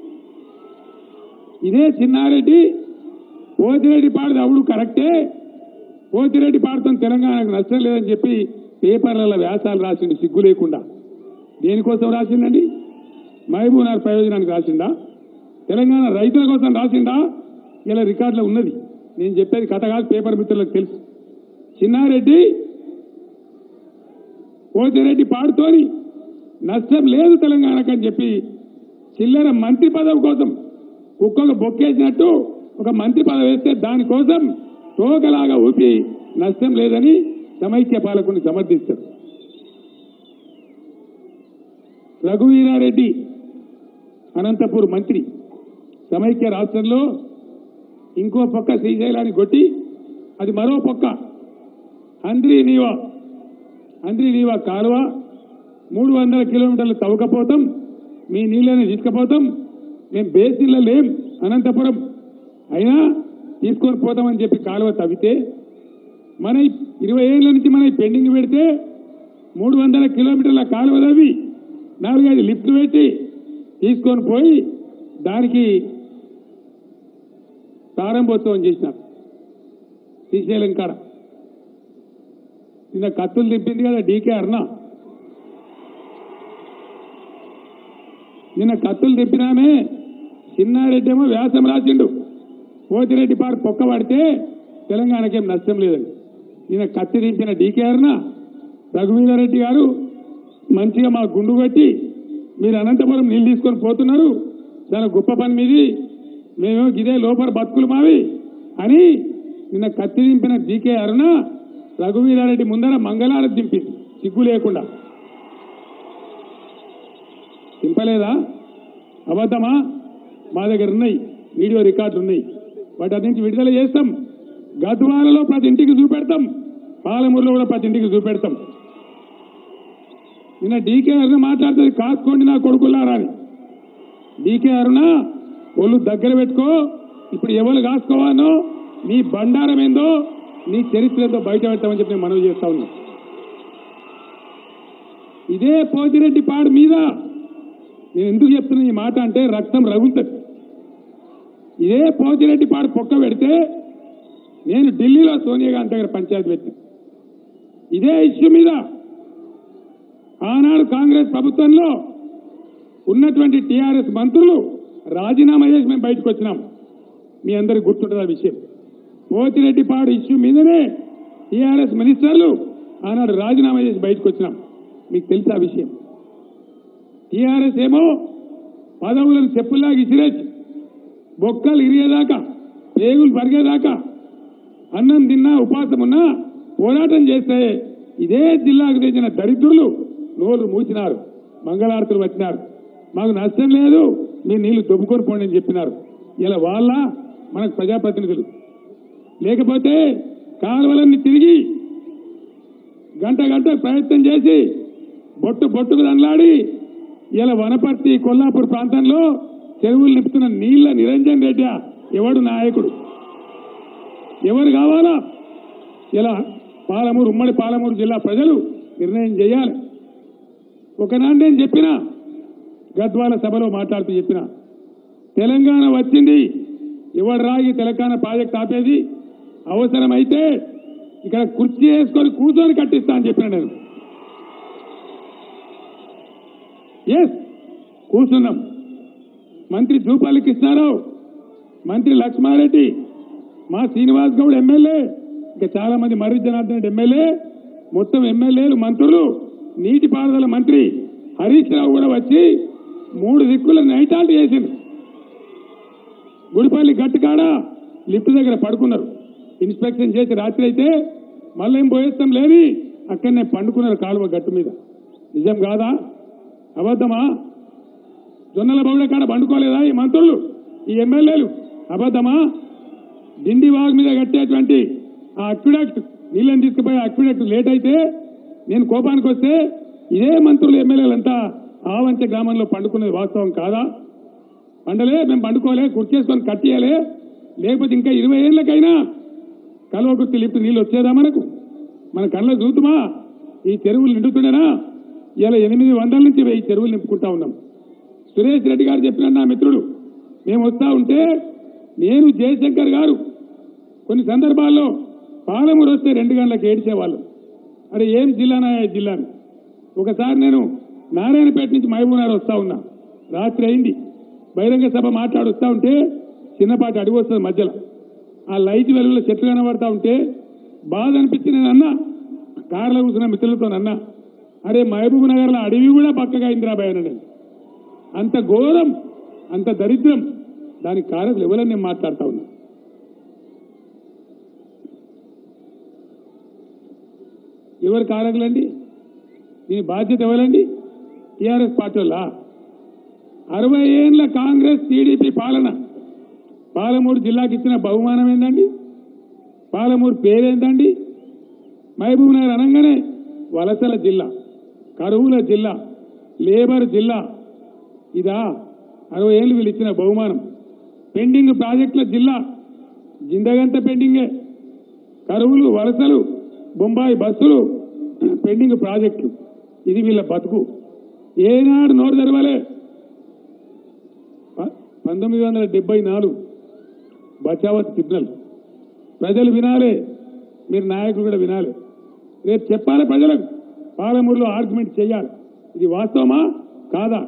ఇదే చిన్నారెడ్డి పోతిరెడ్డి పాడు అవుడు కరెక్టే పోతిరెడ్డి పాడుతో తెలంగాణకు నష్టం లేదని చెప్పి పేపర్లలో వ్యాసాలు రాసిండు సిగ్గు లేకుండా దేనికోసం రాసిండండి మహబూబ్నగర్ ప్రయోజనానికి రాసిండా తెలంగాణ రైతుల కోసం రాసిండా ఇలా రికార్డులో ఉన్నది నేను చెప్పేది కథ కాదు పేపర్ మిత్రులకు తెలుసు చిన్నారెడ్డి పోతిరెడ్డి పాడుతోని నష్టం లేదు తెలంగాణకు అని చెప్పి చిల్లర మంత్రి పదవి కోసం కుక్కకు బొక్కేసినట్టు ఒక మంత్రి పదవి వేస్తే దానికోసం తోకలాగా ఊపి నష్టం లేదని సమైక్య పాలకుని సమర్థిస్తారు రఘువీరారెడ్డి అనంతపూర్ మంత్రి సమైక్య రాష్ట్రంలో ఇంకో పక్క శ్రీశైలాన్ని కొట్టి అది మరో పక్క అంద్రి నీవా అంద్రి నీవా కాలువ మూడు వందల కిలోమీటర్లు తవ్వకపోతాం మీ నీళ్ళని తీసుకుపోతాం మేము బేసిన్లో లేం అనంతపురం అయినా తీసుకొని పోతామని చెప్పి కాలువ తవ్వితే మన ఈ ఇరవై ఏళ్ళ నుంచి మన ఈ పెండింగ్ పెడితే మూడు వందల కిలోమీటర్ల కాలువ తవ్వి నాలుగైదు లిఫ్ట్లు పెట్టి తీసుకొని పోయి దానికి ప్రారంభోత్సవం చేసినారు శ్రీశైలం కాడ నిన్న కత్తులు తిప్పింది కదా డీకే అర్ణ నిన్న కత్తులు తిప్పినామే చిన్నారెడ్డి ఏమో వ్యాసం రాసిండు పోతిరెడ్డి పాడు పొక్క పడితే తెలంగాణకేం నష్టం లేదని నిన్న కత్తి దింపిన డీకే అర్ణ రఘువీరారెడ్డి గారు మంచిగా మా గుండు కొట్టి మీరు అనంతపురం నీళ్ళు తీసుకొని పోతున్నారు చాలా గొప్ప పని మీది మేము ఇదే లోపల బతుకులు మావి అని నిన్న కత్తి దింపిన జీకే అరుణ రఘువీరారెడ్డి ముందర మంగళారతి దింపింది సిగ్గు లేకుండా దింపలేదా అబద్ధమా మా దగ్గర ఉన్నాయి వీడియో రికార్డులు ఉన్నాయి వాటి అన్నింటి విడుదల చేస్తాం గద్వాలలో ప్రతి ఇంటికి చూపెడతాం పాలమూరులో కూడా ప్రతి ఇంటికి చూపెడతాం నిన్న డీకే అరుణ మాట్లాడుతుంది కాసుకోండి నా కొడుకులారా అని డీకే అరుణ ఒళ్ళు దగ్గర పెట్టుకో ఇప్పుడు ఎవరు కాసుకోవానో నీ బండారం ఏందో నీ చరిత్ర ఏందో బయట పెడతామని చెప్పి నేను మనవి చేస్తా ఉన్నా ఇదే పోతిరెడ్డి పాడు మీద నేను ఎందుకు చెప్తున్నా ఈ మాట అంటే రక్తం రగులుతుంది ఇదే పోతిరెడ్డి పాడు పొక్క పెడితే నేను ఢిల్లీలో సోనియా గాంధీ దగ్గర పంచాయతీ పెట్టాను ఇదే ఇష్యూ మీద ఆనాడు కాంగ్రెస్ ప్రభుత్వంలో ఉన్నటువంటి టీఆర్ఎస్ మంత్రులు రాజీనామా చేసి మేము బయటకు వచ్చినాం మీ అందరికి గుర్తుంటుంది ఆ విషయం పోతిరెడ్డిపాడు ఇష్యూ మీదనే టీఆర్ఎస్ మినిస్టర్లు ఆనాడు రాజీనామా చేసి బయటకు వచ్చినాం మీకు తెలుసా ఆ విషయం టీఆర్ఎస్ ఏమో పదవులను చెప్పుల్లాగా ఇసిరేసి బొక్కలు ఇరిగేదాకా పేగులు పరిగేదాకా అన్నం తిన్నా ఉపాసం ఉన్నా పోరాటం చేస్తే ఇదే జిల్లాకు తెచ్చిన దరిద్రులు నోరు మూసినారు మంగళారతులు వచ్చినారు మాకు నష్టం లేదు మీరు నీళ్లు దొబ్బుకొని పోండి అని చెప్పినారు ఇలా వాళ్ళ మనకు ప్రజాప్రతినిధులు లేకపోతే కాలువలన్నీ తిరిగి గంట గంట ప్రయత్నం చేసి బొట్టు బొట్టుకు దండలాడి ఇలా వనపర్తి కొల్లాపూర్ ప్రాంతంలో చెరువులు నింపుతున్న నీళ్ల నిరంజన్ రెడ్డి ఎవడు నాయకుడు ఎవరు కావాలా ఇలా పాలమూరు ఉమ్మడి పాలమూరు జిల్లా ప్రజలు నిర్ణయం చేయాలి ఒకనాడు నేను చెప్పిన గద్వాల సభలో మాట్లాడుతూ చెప్పిన తెలంగాణ వచ్చింది ఎవడు రాగి తెలంగాణ ప్రాజెక్ట్ ఆపేది అవసరమైతే ఇక్కడ కుర్చీ వేసుకొని కూర్చొని కట్టిస్తా అని చెప్పిన నేను ఎస్ కూర్చున్నాం మంత్రి జూపల్లి కృష్ణారావు మంత్రి లక్ష్మారెడ్డి మా శ్రీనివాస్ గౌడ్ ఎమ్మెల్యే ఇంకా చాలా మంది మర్రి జనార్దన్ రెడ్డి ఎమ్మెల్యే మొత్తం ఎమ్మెల్యేలు మంత్రులు నీటిపారుదల మంత్రి హరీష్ రావు కూడా వచ్చి మూడు దిక్కుల నైట్ ఆల్ట్ చేసింది గుడిపల్లి గట్టు కాడ లిఫ్ట్ దగ్గర పడుకున్నారు ఇన్స్పెక్షన్ చేసి రాత్రి అయితే మళ్ళీ ఏం పోయేస్తాం లేని అక్కడనే పండుకున్నారు కాలువ గట్టు మీద నిజం కాదా అబద్ధమా జొన్నల బౌడ కాడ పండుకోలేదా ఈ మంత్రులు ఈ ఎమ్మెల్యేలు అబద్ధమా డిండి వాగ్ మీద కట్టేటువంటి ఆ అక్విడక్ట్ నీళ్ళని తీసుకుపోయి అక్విడక్ట్ లేట్ అయితే నేను కోపానికి వస్తే ఇదే మంత్రులు ఎమ్మెల్యేలంతా ఆవంచ గ్రామంలో పండుకునేది వాస్తవం కాదా పండలే మేము పండుకోలే కుర్చేసుకొని కట్టేయాలి లేకపోతే ఇంకా ఇరవై ఏళ్ళకైనా కలువ గుర్తి లిఫ్ట్ నీళ్ళు వచ్చేదా మనకు మన కళ్ళ చూతుమా ఈ చెరువులు నిండుతుండేనా ఇలా ఎనిమిది వందల నుంచి వెయ్యి చెరువులు నింపుకుంటా ఉన్నాం సురేష్ రెడ్డి గారు చెప్పిన నా మిత్రుడు మేము వస్తా ఉంటే నేను జయశంకర్ గారు కొన్ని సందర్భాల్లో పాలమూరు వస్తే రెండు గంటలకు ఏడ్చేవాళ్ళు అరే ఏం జిల్లానా ఈ జిల్లాని ఒకసారి నేను నారాయణపేట నుంచి మహబూబ్నగర్ వస్తా ఉన్నా రాత్రి అయింది బహిరంగ సభ మాట్లాడి వస్తా ఉంటే చిన్నపాటి అడుగు వస్తుంది మధ్యలో ఆ లైట్ వెలుగులో చెట్లు కనబడతా ఉంటే బాధ అనిపించి నేను అన్నా కారులో కూర్చున్న మిత్రులతో అన్నా అరే మహబూబ్ నగర్లో అడవి కూడా పక్కగా ఇందిరాబాయ్ అన్నాడు నేను. అంత ఘోరం అంత దరిద్రం దానికి కారకులు ఎవరని నేను మాట్లాడుతా ఉన్నా ఎవరు కారకులండి దీని బాధ్యత ఎవరండి టీఆర్ఎస్ పార్టీ వాళ్ళ అరవై ఏళ్ళ కాంగ్రెస్ టీడీపీ పాలన పాలమూరు జిల్లాకి ఇచ్చిన బహుమానం ఏందండి పాలమూరు పేరేందండి మహబూబ్ నగర్ అనగానే వలసల జిల్లా కరువుల జిల్లా లేబర్ జిల్లా ఇదా అరవై ఏళ్ళు వీళ్ళు ఇచ్చిన బహుమానం పెండింగ్ ప్రాజెక్టుల జిల్లా జిందగంత పెండింగే కరువులు వలసలు బొంబాయి బస్సులు పెండింగ్ ప్రాజెక్టులు ఇది వీళ్ళ బతుకు ఏనాడు నోరు తెరవలే ప- పంతొమ్మిది వందల డెబ్బై నాలుగు బచావత్ సిగ్నల్ ప్రజలు వినాలి మీరు నాయకులు కూడా వినాలి రేపు చెప్పాలి ప్రజలకు పాలమూరులో ఆర్గ్యుమెంట్ చేయాలి ఇది వాస్తవమా కాదా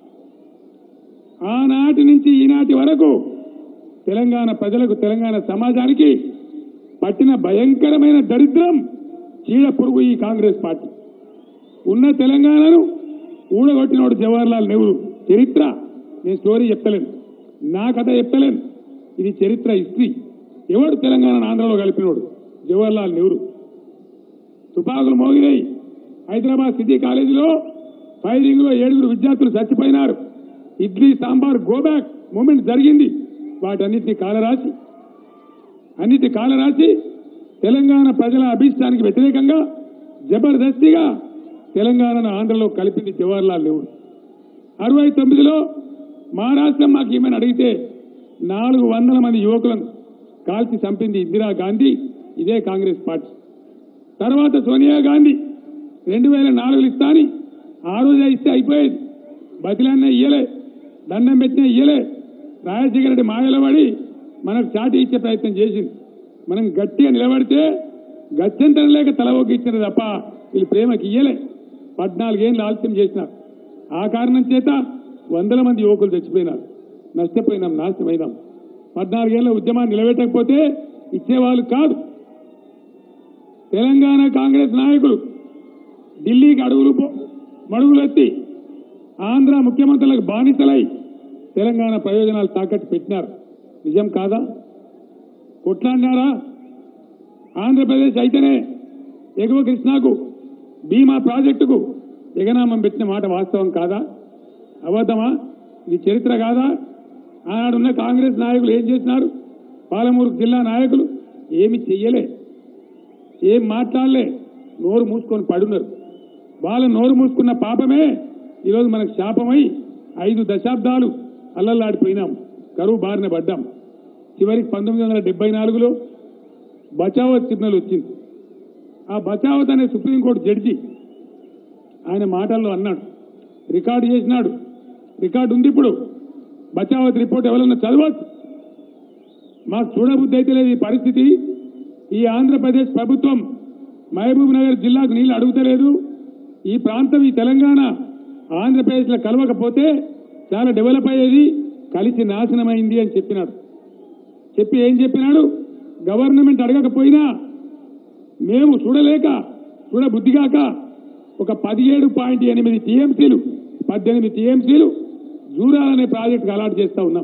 ఆనాటి నుంచి ఈనాటి వరకు తెలంగాణ ప్రజలకు తెలంగాణ సమాజానికి పట్టిన భయంకరమైన దరిద్రం చీడ పురుగు ఈ కాంగ్రెస్ పార్టీ ఉన్న తెలంగాణను ఊడగొట్టినోడు జవహర్లాల్ నెహ్రూ చరిత్ర నేను స్టోరీ చెప్తలేను నా కథ చెప్తలేను ఇది చరిత్ర హిస్టరీ ఎవడు తెలంగాణ ఆంధ్రలో కలిపినోడు జవహర్లాల్ నెహ్రూ తుపాకులు మోగినాయి హైదరాబాద్ సిటీ కాలేజీలో ఫైరింగ్ లో ఏడుగురు విద్యార్థులు చచ్చిపోయినారు ఇడ్లీ సాంబార్ గోబ్యాక్ మూమెంట్ జరిగింది వాటన్నిటిని కాలరాసి అన్నిటి కాలరాసి తెలంగాణ ప్రజల అభీష్టానికి వ్యతిరేకంగా జబర్దస్తిగా తెలంగాణను ఆంధ్రలో కలిపింది జవహర్లాల్ నెహ్రూ అరవై తొమ్మిదిలో మహారాష్ట్రం మాకు ఏమైనా అడిగితే నాలుగు వందల మంది యువకులను కాల్చి చంపింది ఇందిరా గాంధీ ఇదే కాంగ్రెస్ పార్టీ తర్వాత సోనియా గాంధీ రెండు వేల నాలుగులు ఇస్తాని ఆ రోజే ఇస్తే అయిపోయేది బతిలన్నా ఇయ్యలే దండం పెట్టినా ఇయ్యలే రాజశేఖర రెడ్డి మాయలో పడి మనకు చాటి ఇచ్చే ప్రయత్నం చేసింది మనం గట్టిగా నిలబడితే గత్యంతరం లేక తల ఇచ్చిన తప్ప వీళ్ళు ప్రేమకి ఇయ్యలే పద్నాలుగేళ్ళు ఆలస్యం చేసినారు ఆ కారణం చేత వందల మంది యువకులు చచ్చిపోయినారు నష్టపోయినాం నాశనమైనాం పద్నాలుగేళ్ల ఉద్యమాన్ని నిలబెట్టకపోతే ఇచ్చేవాళ్ళు కాదు తెలంగాణ కాంగ్రెస్ నాయకులు ఢిల్లీకి అడుగులు పో- మడుగులెత్తి ఆంధ్ర ముఖ్యమంత్రులకు బానిసలై తెలంగాణ ప్రయోజనాలు తాకట్టు పెట్టినారు నిజం కాదా కొట్లాడినారా ఆంధ్రప్రదేశ్ అయితేనే ఎగువ కృష్ణాకు భీమా ప్రాజెక్టుకు ఎగనామం పెట్టిన మాట వాస్తవం కాదా అబద్ధమా ఇది చరిత్ర కాదా ఆనాడున్న కాంగ్రెస్ నాయకులు ఏం చేసినారు పాలమూరు జిల్లా నాయకులు ఏమి చెయ్యలే ఏం మాట్లాడలే నోరు మూసుకొని పడున్నారు వాళ్ళ నోరు మూసుకున్న పాపమే ఈరోజు మనకు శాపమై ఐదు దశాబ్దాలు అల్లల్లాడిపోయినాం కరువు బారిన పడ్డాం చివరికి పంతొమ్మిది వందల డెబ్బై నాలుగులో బచావత్ సిగ్నల్ వచ్చింది ఆ బచావత్ అనే సుప్రీంకోర్టు జడ్జి ఆయన మాటల్లో అన్నాడు రికార్డు చేసినాడు రికార్డు ఉంది ఇప్పుడు బచావత్ రిపోర్ట్ ఎవరన్నా చదవచ్చు మాకు చూడబుద్ధి అయితే లేదు ఈ పరిస్థితి ఈ ఆంధ్రప్రదేశ్ ప్రభుత్వం మహబూబ్ నగర్ జిల్లాకు నీళ్లు అడుగుతలేదు ఈ ప్రాంతం ఈ తెలంగాణ ఆంధ్రప్రదేశ్లో కలవకపోతే చాలా డెవలప్ అయ్యేది కలిసి నాశనమైంది అని చెప్పినాడు చెప్పి ఏం చెప్పినాడు గవర్నమెంట్ అడగకపోయినా మేము చూడలేక చూడబుద్ధిగాక ఒక పదిహేడు పాయింట్ ఎనిమిది టీఎంసీలు పద్దెనిమిది టీఎంసీలు జూరాల్ అనే ప్రాజెక్టుకు అలాట్ చేస్తా ఉన్నాం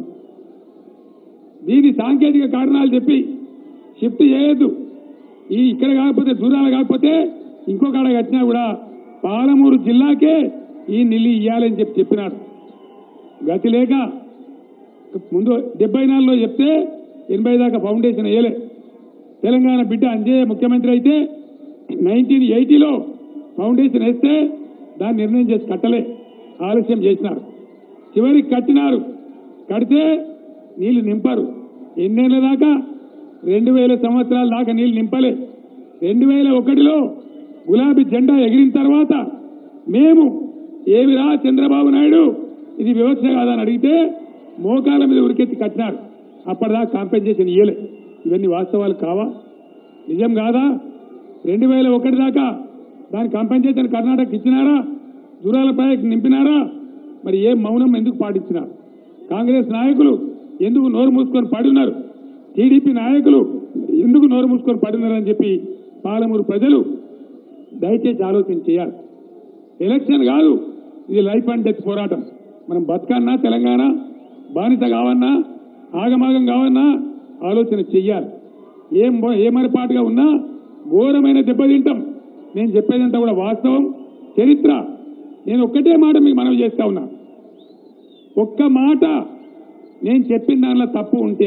దీని సాంకేతిక కారణాలు చెప్పి షిఫ్ట్ చేయొద్దు ఈ ఇక్కడ కాకపోతే దూరాలు కాకపోతే ఇంకో కాడ కట్టినా కూడా పాలమూరు జిల్లాకే ఈ నిల్లి ఇయ్యాలని చెప్పి చెప్పినాడు గతి లేక ముందు డెబ్బై నాలుగులో చెప్తే ఎనభై దాకా ఫౌండేషన్ వేయలే తెలంగాణ బిడ్డ అంజయ్య ముఖ్యమంత్రి అయితే నైన్టీన్ ఎయిటీలో ఫౌండేషన్ వేస్తే దాన్ని నిర్ణయం చేసి కట్టలే ఆలస్యం చేసినారు చివరికి కట్టినారు కడితే నీళ్లు నింపారు ఎన్నేళ్ల దాకా రెండు వేల సంవత్సరాల దాకా నీళ్లు నింపలే రెండు వేల ఒకటిలో గులాబీ జెండా ఎగిరిన తర్వాత మేము ఏమిరా చంద్రబాబు నాయుడు ఇది వివక్ష కాదని అడిగితే మోకాల మీద ఉరికెత్తి కట్టినారు అప్పటిదాకా కాంపెన్సేషన్ ఇయ్యలే ఇవన్నీ వాస్తవాలు కావా నిజం కాదా రెండు వేల ఒకటి దాకా దాని కాంపెన్సేషన్ కర్ణాటక ఇచ్చినారా జూరాల ప్రాజెక్ట్ నింపినారా మరి ఏ మౌనం ఎందుకు పాటించినారు కాంగ్రెస్ నాయకులు ఎందుకు నోరు మూసుకొని పడున్నారు టీడీపీ నాయకులు ఎందుకు నోరు మూసుకొని పడున్నారని చెప్పి పాలమూరు ప్రజలు దయచేసి ఆలోచన చేయాలి ఎలక్షన్ కాదు ఇది లైఫ్ అండ్ డెత్ పోరాటం మనం బతకన్నా తెలంగాణ బానిస కావన్నా ఆగమాగం కావన్నా ఆలోచన చెయ్యాలి ఏం బో- ఏమరపాటుగా ఉన్నా ఘోరమైన దెబ్బతింటాం నేను చెప్పేదంతా కూడా వాస్తవం చరిత్ర నేను ఒక్కటే మాట మీకు మనవి చేస్తా ఉన్నా ఒక్క మాట నేను చెప్పిన దానిలో తప్పు ఉంటే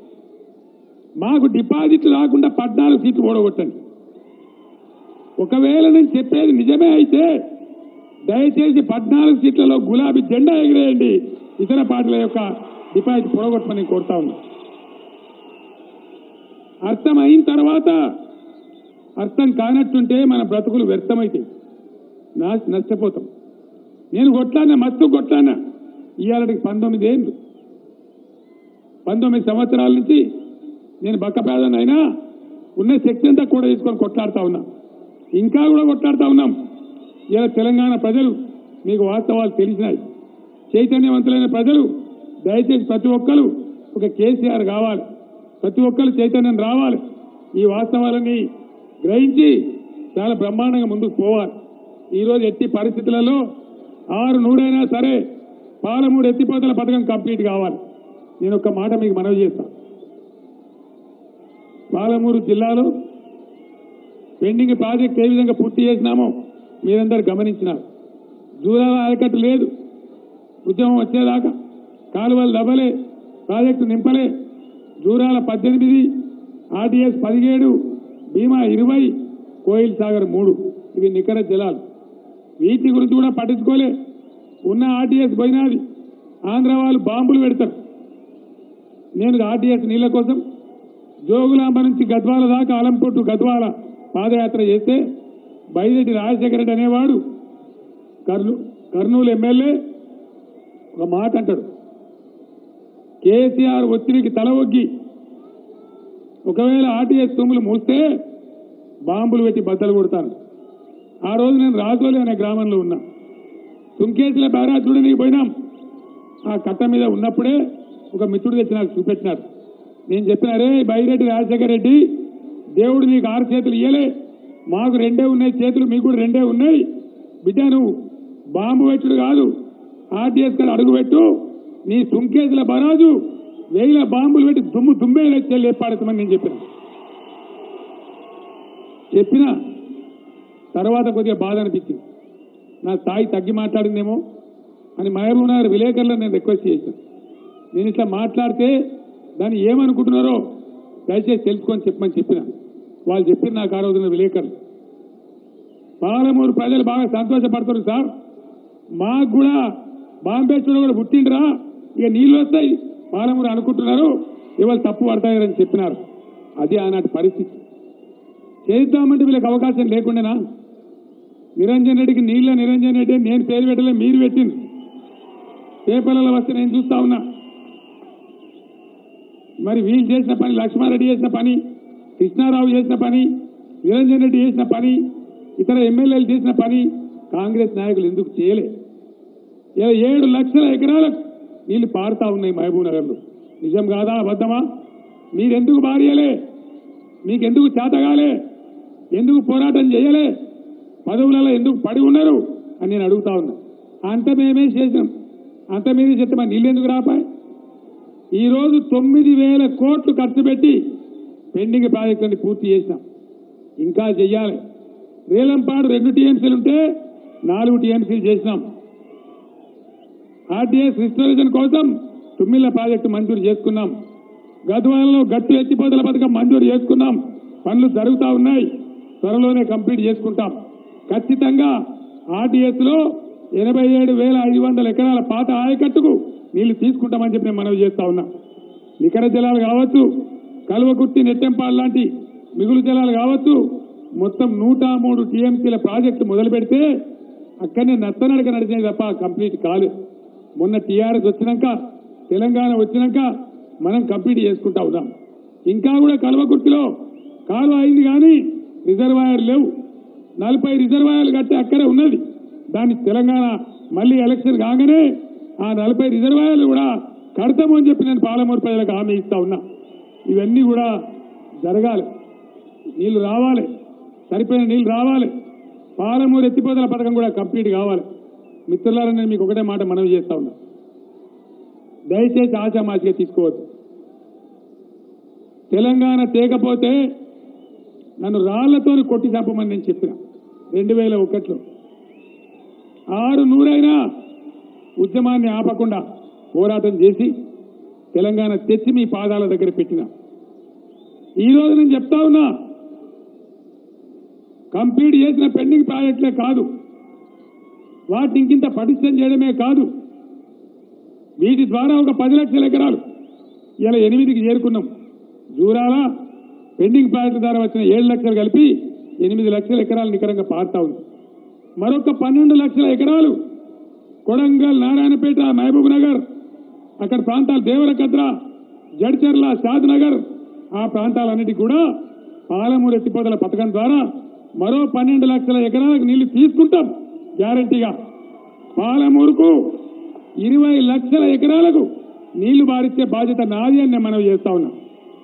మాకు డిపాజిట్ రాకుండా పద్నాలుగు సీట్లు ఓడగొట్టండి ఒకవేళ నేను చెప్పేది నిజమే అయితే దయచేసి పద్నాలుగు సీట్లలో గులాబీ జెండా ఎగిరేయండి ఇతర పార్టీల యొక్క డిపాజిట్ పొడగొట్టమని కోరుతా ఉన్నా అర్థం అయిన తర్వాత అర్థం కానట్టుంటే మన బ్రతుకులు వ్యర్థమైతాయి నా నష్టపోతాం నేను కొట్లాడినా మస్తు కొట్లాడినా ఇవాళకి పంతొమ్మిది ఏళ్ళు పంతొమ్మిది సంవత్సరాల నుంచి నేను బక్కపేదనైనా ఉన్న శక్తి అంతా కూడా తీసుకొని కొట్లాడుతా ఉన్నా ఇంకా కూడా కొట్లాడుతా ఉన్నాం ఇలా తెలంగాణ ప్రజలు మీకు వాస్తవాలు తెలిసినాయి చైతన్యవంతులైన ప్రజలు దయచేసి ప్రతి ఒక్కరు ఒక కేసీఆర్ కావాలి ప్రతి ఒక్కరు చైతన్యం రావాలి ఈ వాస్తవాలని గ్రహించి చాలా బ్రహ్మాండంగా ముందుకు పోవాలి ఈరోజు ఎట్టి పరిస్థితులలో ఆరు నూడైనా సరే పాలమూడు ఎత్తిపోతల పథకం కంప్లీట్ కావాలి నేను ఒక మాట మీకు మనవి చేస్తాను పాలమూరు జిల్లాలో పెండింగ్ ప్రాజెక్ట్ ఏ విధంగా పూర్తి చేసినామో మీరందరూ గమనించినారు దూరాల ఆయకట్టు లేదు ఉద్యమం వచ్చేదాకా కాలువలు దవ్వలే ప్రాజెక్టు నింపలే దూరాల పద్దెనిమిది ఆర్టీఎస్ పదిహేడు భీమా ఇరవై కోయిల్ సాగర్ మూడు ఇవి నికర జలాలు వీటి గురించి కూడా పట్టించుకోలే ఉన్న ఆర్టీఎస్ పోయినది ఆంధ్ర వాళ్ళు బాంబులు పెడతారు నేను ఆర్టీఎస్ నీళ్ల కోసం జోగులాంబ నుంచి గద్వాల దాకా అలంపొట్టు గద్వాల పాదయాత్ర చేస్తే బైరెడ్డి రాజశేఖర రెడ్డి అనేవాడు కర్నూ కర్నూలు ఎమ్మెల్యే ఒక మాట అంటాడు కేసీఆర్ ఒత్తిడికి తల ఒగ్గి ఒకవేళ ఆర్టీఎస్ తుమ్ములు మూస్తే బాంబులు పెట్టి బద్దలు కొడతాను ఆ రోజు నేను రాజోలి అనే గ్రామంలో ఉన్నా తుంకేసుల బ్యారాజ్ చూడడానికి పోయినాం ఆ కట్ట మీద ఉన్నప్పుడే ఒక మిత్రుడు తెచ్చి నాకు చూపెట్టినాడు నేను చెప్పిన రే బైరెడ్డి రాజశేఖర రెడ్డి దేవుడు నీకు ఆరు చేతులు ఇయ్యలే మాకు రెండే ఉన్నాయి చేతులు మీకు కూడా రెండే ఉన్నాయి బిడ్డ నువ్వు బాంబు పెట్టుడు కాదు ఆర్టీఎస్ కాడ అడుగు పెట్టు నీ తుంకేసుల బరాజు వేల బాంబులు పెట్టి దుమ్ము దుమ్మే చెల్లి ఏర్పాడతామని నేను చెప్పిన చెప్పిన తర్వాత కొద్దిగా బాధ అనిపించింది నా స్థాయి తగ్గి మాట్లాడిందేమో అని మహబూబ్ నగర్ విలేకరులను నేను రిక్వెస్ట్ చేశాను నేను ఇట్లా మాట్లాడితే దాన్ని ఏమనుకుంటున్నారో దయచేసి తెలుసుకొని చెప్పమని చెప్పిన వాళ్ళు చెప్పిన నాకు ఆ రోజున విలేకరులు పాలమూరు ప్రజలు బాగా సంతోషపడుతున్నారు సార్ మాకు కూడా బాంబే చూడ కూడా పుట్టిండ్రా ఇక నీళ్ళు వస్తాయి పాలమూరు అనుకుంటున్నారు ఇవాళ తప్పు పడతాయని చెప్పినారు అది ఆనాటి పరిస్థితి చేద్దామంటే వీళ్ళకి అవకాశం లేకుండానా నిరంజన్ రెడ్డికి నీళ్ళ నిరంజన్ రెడ్డి అని నేను పేరు పెట్టలే మీరు పెట్టింది పేపర్లలో వస్తే నేను చూస్తా ఉన్నా మరి వీళ్ళు చేసిన పని లక్ష్మారెడ్డి చేసిన పని కృష్ణారావు చేసిన పని నిరంజన్ రెడ్డి చేసిన పని ఇతర ఎమ్మెల్యేలు చేసిన పని కాంగ్రెస్ నాయకులు ఎందుకు చేయలే ఇలా ఏడు లక్షల ఎకరాలకు నీళ్లు పారుతా ఉన్నాయి మహబూబ్ నగర్లో నిజం కాదా అబద్ధమా మీరెందుకు బారియలే మీకెందుకు చేతగాలే ఎందుకు పోరాటం చేయలే పదవులలో ఎందుకు పడి ఉన్నారు అని నేను అడుగుతా ఉన్నా అంత మేమే చేసాం అంత మీదే చెప్తే మరి నీళ్ళు ఎందుకు రాపాయి ఈ రోజు తొమ్మిది వేల కోట్లు ఖర్చు పెట్టి పెండింగ్ ప్రాజెక్టులని పూర్తి చేసినాం ఇంకా చెయ్యాలి రేలంపాడు రెండు టీఎంసీలు ఉంటే నాలుగు టీఎంసీలు చేసినాం ఆర్టీఎస్ రిస్టరేషన్ కోసం తుమ్మిళ్ళ ప్రాజెక్టు మంజూరు చేసుకున్నాం గద్వాలలో గట్టు ఎత్తిపోతల పథకం మంజూరు చేసుకున్నాం పనులు జరుగుతూ ఉన్నాయి త్వరలోనే కంప్లీట్ చేసుకుంటాం ఖచ్చితంగా ఆర్టీఎస్ లో ఎనభై ఏడు వేల ఐదు వందల ఎకరాల పాత ఆయకట్టుకు నీళ్లు తీసుకుంటామని చెప్పి నేను మనవి చేస్తా ఉన్నా నికర జలాలు కావచ్చు కలువకుర్తి నెట్టెంపాడు లాంటి మిగులు జలాలు కావచ్చు మొత్తం నూట మూడు టీఎంసీల ప్రాజెక్టు మొదలు పెడితే అక్కడనే నత్తనడక నడిచినాయి తప్ప కంప్లీట్ కాలేదు మొన్న టీఆర్ఎస్ వచ్చినాక తెలంగాణ వచ్చినాక మనం కంప్లీట్ చేసుకుంటా ఉన్నాం ఇంకా కూడా కల్వకుర్తిలో కాలువ అయింది కానీ రిజర్వాయర్ లేవు నలభై రిజర్వాయర్లు కట్టి అక్కడే ఉన్నది దాన్ని తెలంగాణ మళ్ళీ ఎలక్షన్ కాగానే ఆ నలభై రిజర్వాయర్లు కూడా కడతామని చెప్పి నేను పాలమూరు ప్రజలకు హామీ ఇస్తా ఉన్నా ఇవన్నీ కూడా జరగాలి నీళ్లు రావాలి సరిపోయిన నీళ్లు రావాలి పాలమూరు ఎత్తిపోతల పథకం కూడా కంప్లీట్ కావాలి మిత్రులారా నేను మీకు ఒకటే మాట మనవి చేస్తా ఉన్నా దయచేసి ఆశామాసిగా తీసుకోవద్దు తెలంగాణ తేకపోతే నన్ను రాళ్లతో కొట్టి చంపమని నేను చెప్పిన రెండు వేల ఒకటిలో ఆరు నూరైనా ఉద్యమాన్ని ఆపకుండా పోరాటం చేసి తెలంగాణ తెచ్చి మీ పాదాల దగ్గర పెట్టిన ఈ రోజు నేను చెప్తా ఉన్నా కంప్లీట్ చేసిన పెండింగ్ ప్రాజెక్టులే కాదు వాటిని ఇంకింత పటిష్టం చేయడమే కాదు వీటి ద్వారా ఒక పది లక్షల ఎకరాలు ఇలా ఎనిమిదికి చేరుకున్నాం జూరాల పెండింగ్ ప్రాజెక్టు ద్వారా వచ్చిన ఏడు లక్షలు కలిపి ఎనిమిది లక్షల ఎకరాలు నికరంగా పారుతా ఉంది మరొక పన్నెండు లక్షల ఎకరాలు కొడంగల్ నారాయణపేట మహబూబ్ నగర్ అక్కడ ప్రాంతాలు దేవరకద్ర జడ్చర్ల షాద్ నగర్ ఆ ప్రాంతాలన్నిటికీ కూడా పాలమూరు ఎత్తిపోతల పథకం ద్వారా మరో పన్నెండు లక్షల ఎకరాలకు నీళ్లు తీసుకుంటాం గ్యారంటీగా పాలమూరుకు ఇరవై లక్షల ఎకరాలకు నీళ్లు బారిచ్చే బాధ్యత నాది అని నేను మనవి చేస్తా ఉన్నా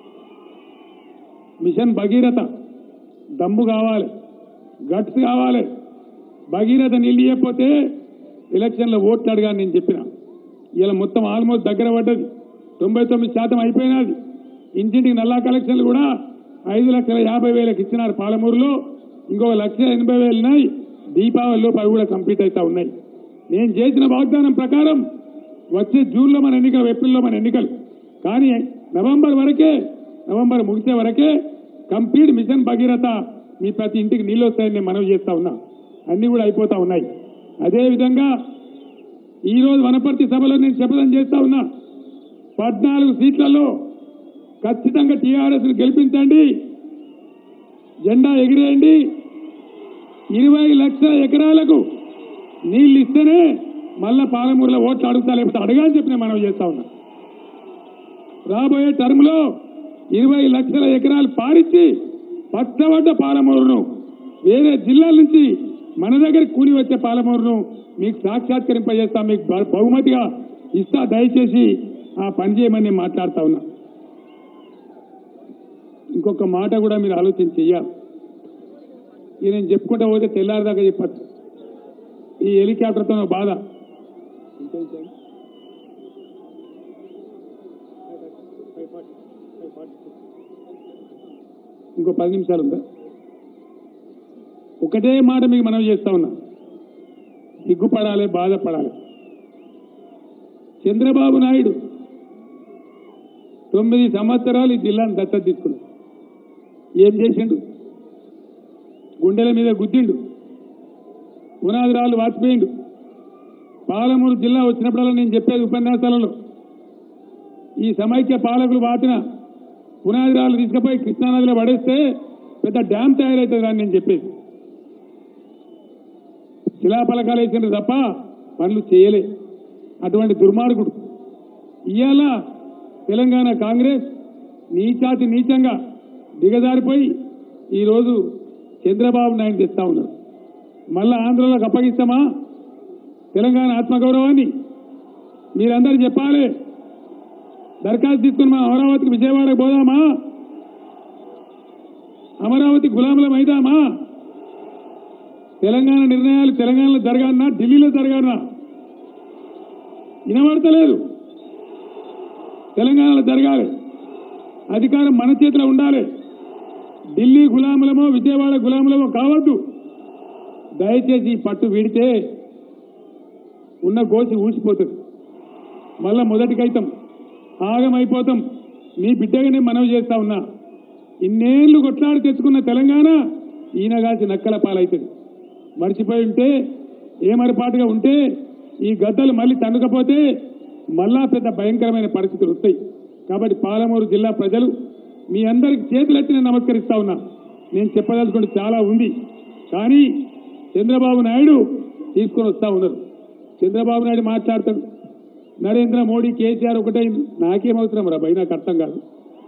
మిషన్ భగీరథ దమ్ము కావాలి గట్స్ కావాలి భగీరథ నీళ్ళు ఇవ్వకపోతే ఎలక్షన్లో ఓట్లు అడగా నేను చెప్పిన ఇలా మొత్తం ఆల్మోస్ట్ దగ్గర పడ్డది తొంభై తొమ్మిది శాతం అయిపోయినది ఇంటింటికి నల్లా కలెక్షన్లు కూడా ఐదు లక్షల యాభై వేలకు ఇచ్చినారు పాలమూరులో ఇంకో లక్ష ఎనభై వేలున్నాయి దీపావళిలో అవి కూడా కంప్లీట్ అవుతా ఉన్నాయి నేను చేసిన వాగ్దానం ప్రకారం వచ్చే జూన్లో మన ఎన్నికలు ఏప్రిల్లో మన ఎన్నికలు కానీ నవంబర్ వరకే నవంబర్ ముగిసే వరకే కంప్లీట్ మిషన్ భగీరథ మీ ప్రతి ఇంటికి నీళ్ళు వస్తాయని నేను మనవి చేస్తా ఉన్నా అన్ని కూడా అయిపోతా ఉన్నాయి అదేవిధంగా ఈ రోజు వనపర్తి సభలో నేను శపథం చేస్తా ఉన్నా పద్నాలుగు సీట్లలో ఖచ్చితంగా టీఆర్ఎస్ ను గెలిపించండి జెండా ఎగిరేయండి ఇరవై లక్షల ఎకరాలకు నీళ్ళు ఇస్తేనే మళ్ళా పాలమూరులో ఓట్లు అడుగుతా లేకపోతే అడగాలని చెప్పి నేను మనం చేస్తా ఉన్నా రాబోయే టర్మ్లో ఇరవై లక్షల ఎకరాలు పారించి పచ్చబడ్డ పాలమూరును వేరే జిల్లాల నుంచి మన దగ్గర కూలి వచ్చే పాలమూరును మీకు సాక్షాత్కరింపజేస్తా మీకు బ- బహుమతిగా ఇస్తా దయచేసి ఆ పని చేయమని నేను మాట్లాడుతా ఉన్నా ఇంకొక మాట కూడా మీరు ఆలోచన చెయ్యాలి ఇది నేను చెప్పుకుంటా పోతే తెల్లారిదాకా చెప్పచ్చు ఈ హెలికాప్టర్తో నా బాధ ఇంకో పది నిమిషాలు ఉందా ఒకటే మాట మీకు మనం చేస్తా ఉన్నా సిగ్గుపడాలి బాధపడాలి చంద్రబాబు నాయుడు తొమ్మిది సంవత్సరాలు ఈ జిల్లాను దత్తత తీసుకున్నాడు ఏం చేసిండు గుండెల మీద గుద్దిండు పునాదిరాలు వాచిపోయిండు పాలమూరు జిల్లా వచ్చినప్పుడల్లా నేను చెప్పేది ఉపన్యాసాలలో ఈ సమైక్య పాలకులు వాతిన పునాదిరాలు తీసుకుపోయి కృష్ణానదిలో పడేస్తే పెద్ద డ్యామ్ తయారవుతుంది అని నేను చెప్పేది శిలాఫలకాలు వేసిండ్రు తప్ప పనులు చేయలే అటువంటి దుర్మార్గుడు ఇవాళ తెలంగాణ కాంగ్రెస్ నీచాతి నీచంగా దిగజారిపోయి ఈరోజు చంద్రబాబు నాయుడు తెస్తా ఉన్నారు మళ్ళా ఆంధ్రలోకి అప్పగిస్తామా తెలంగాణ ఆత్మగౌరవాన్ని మీరందరూ చెప్పాలి దరఖాస్తు తీసుకుని మా అమరావతికి విజయవాడకు పోదామా అమరావతి గులాములం అయిదామా తెలంగాణ నిర్ణయాలు తెలంగాణలో జరగాలన్నా ఢిల్లీలో జరగాలన్నా వినబడతలేదు తెలంగాణలో జరగాలి అధికారం మన చేతిలో ఉండాలి ఢిల్లీ గులాములమో విజయవాడ గులాములమో కావద్దు దయచేసి ఈ పట్టు వీడితే ఉన్న గోచి ఊసిపోతుంది మళ్ళా మొదటికైతాం ఆగమైపోతాం మీ బిడ్డగానే మనవి చేస్తా ఉన్నా ఇన్నేళ్లు కొట్లాడి తెచ్చుకున్న తెలంగాణ ఈయనగాసి నక్కల పాలవుతుంది మర్చిపోయి ఉంటే ఏమరపాటుగా ఉంటే ఈ గద్దలు మళ్ళీ తన్నుకపోతే మళ్ళా పెద్ద భయంకరమైన పరిస్థితులు వస్తాయి కాబట్టి పాలమూరు జిల్లా ప్రజలు మీ అందరికి చేతులెత్తి నేను నమస్కరిస్తా ఉన్నా నేను చెప్పదలుచుకుంటే చాలా ఉంది కానీ చంద్రబాబు నాయుడు తీసుకొని వస్తా ఉన్నారు చంద్రబాబు నాయుడు మాట్లాడతాడు నరేంద్ర మోడీ కేసీఆర్ ఒకటే నాకేం అవసరం రా భయ నాకు అర్థం కాదు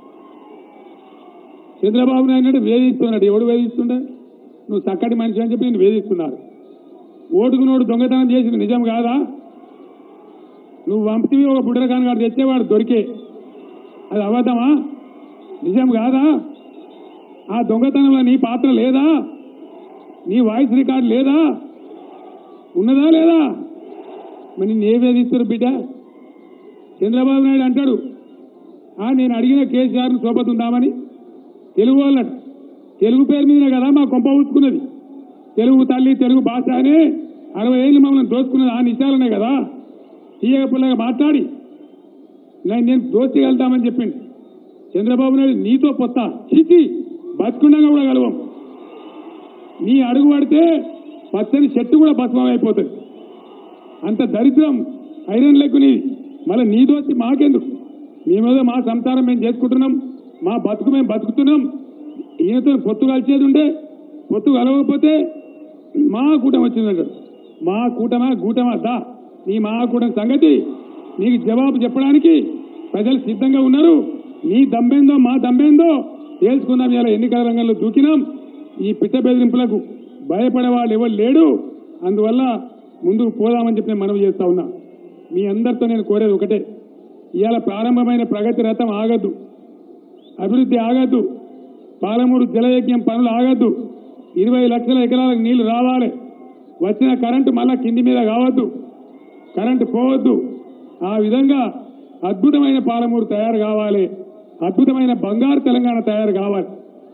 చంద్రబాబు నాయుడు వేధిస్తున్నాడు ఎవడు వేధిస్తుండే నువ్వు చక్కటి మనిషి అని చెప్పి నేను వేధిస్తున్నాడు ఓటుకునోడు దొంగతనం చేసింది నిజం కాదా నువ్వు వంపివి ఒక బుడ్డరకాని గారు తెచ్చేవాడు దొరికే అది అబద్ధమా నిజం కాదా ఆ దొంగతనంలో నీ పాత్ర లేదా నీ వాయిస్ రికార్డు లేదా ఉన్నదా లేదా మరి నిన్ను ఏ వేధిస్తారు బిడ్డ చంద్రబాబు నాయుడు అంటాడు "ఆ, నేను అడిగిన కేసీఆర్ను సోపతుందామని తెలుగు వాళ్ళట తెలుగు పేరు మీదనే కదా మా కొంప ఊచుకున్నది తెలుగు తల్లి తెలుగు భాష అనే అరవై ఏళ్ళు మమ్మల్ని దోచుకున్నది ఆ నిశాలనే కదా తీయగ పిల్లగా మాట్లాడి నేను నేను దోచుకెళ్తామని చెప్పిండు చంద్రబాబు నాయుడు నీతో పొత్త చిచి బతుకుండగా కూడా కలవం నీ అడుగు పడితే పచ్చని చెట్టు కూడా భస్మం అయిపోతుంది అంత దరిద్రం ఐరన్ లెక్కు నీది మళ్ళీ నీ దోచి మాకెందుకు మీ మీద మా సంసారం మేము చేసుకుంటున్నాం మా బతుకు మేము బతుకుతున్నాం ఈయనతో పొత్తు కలిసేది ఉండే పొత్తు కలవకపోతే మా కూటమి వచ్చిందంటాడు మా కూటమా కూటమా దా నీ మా కూటమి సంగతి నీకు జవాబు చెప్పడానికి ప్రజలు సిద్ధంగా ఉన్నారు నీ దమ్మేందో మా దమ్మేందో తేల్చుకుందాం ఇలా ఎన్నికల రంగంలో దూకినాం ఈ పిట్ట బెదిరింపులకు భయపడే వాళ్ళు ఎవరు లేడు అందువల్ల ముందుకు పోదామని చెప్పి నేను మనవి చేస్తా ఉన్నా మీ అందరితో నేను కోరేది ఒకటే ఇవాళ ప్రారంభమైన ప్రగతి రథం ఆగద్దు అభివృద్ధి ఆగద్దు పాలమూరు జలయజ్ఞం పనులు ఆగద్దు ఇరవై లక్షల ఎకరాలకు నీళ్లు రావాలి వచ్చిన కరెంటు మళ్ళా కింది మీద కావద్దు కరెంటు పోవద్దు ఆ విధంగా అద్భుతమైన పాలమూరు తయారు కావాలి అద్భుతమైన బంగారు తెలంగాణ తయారు కావాలి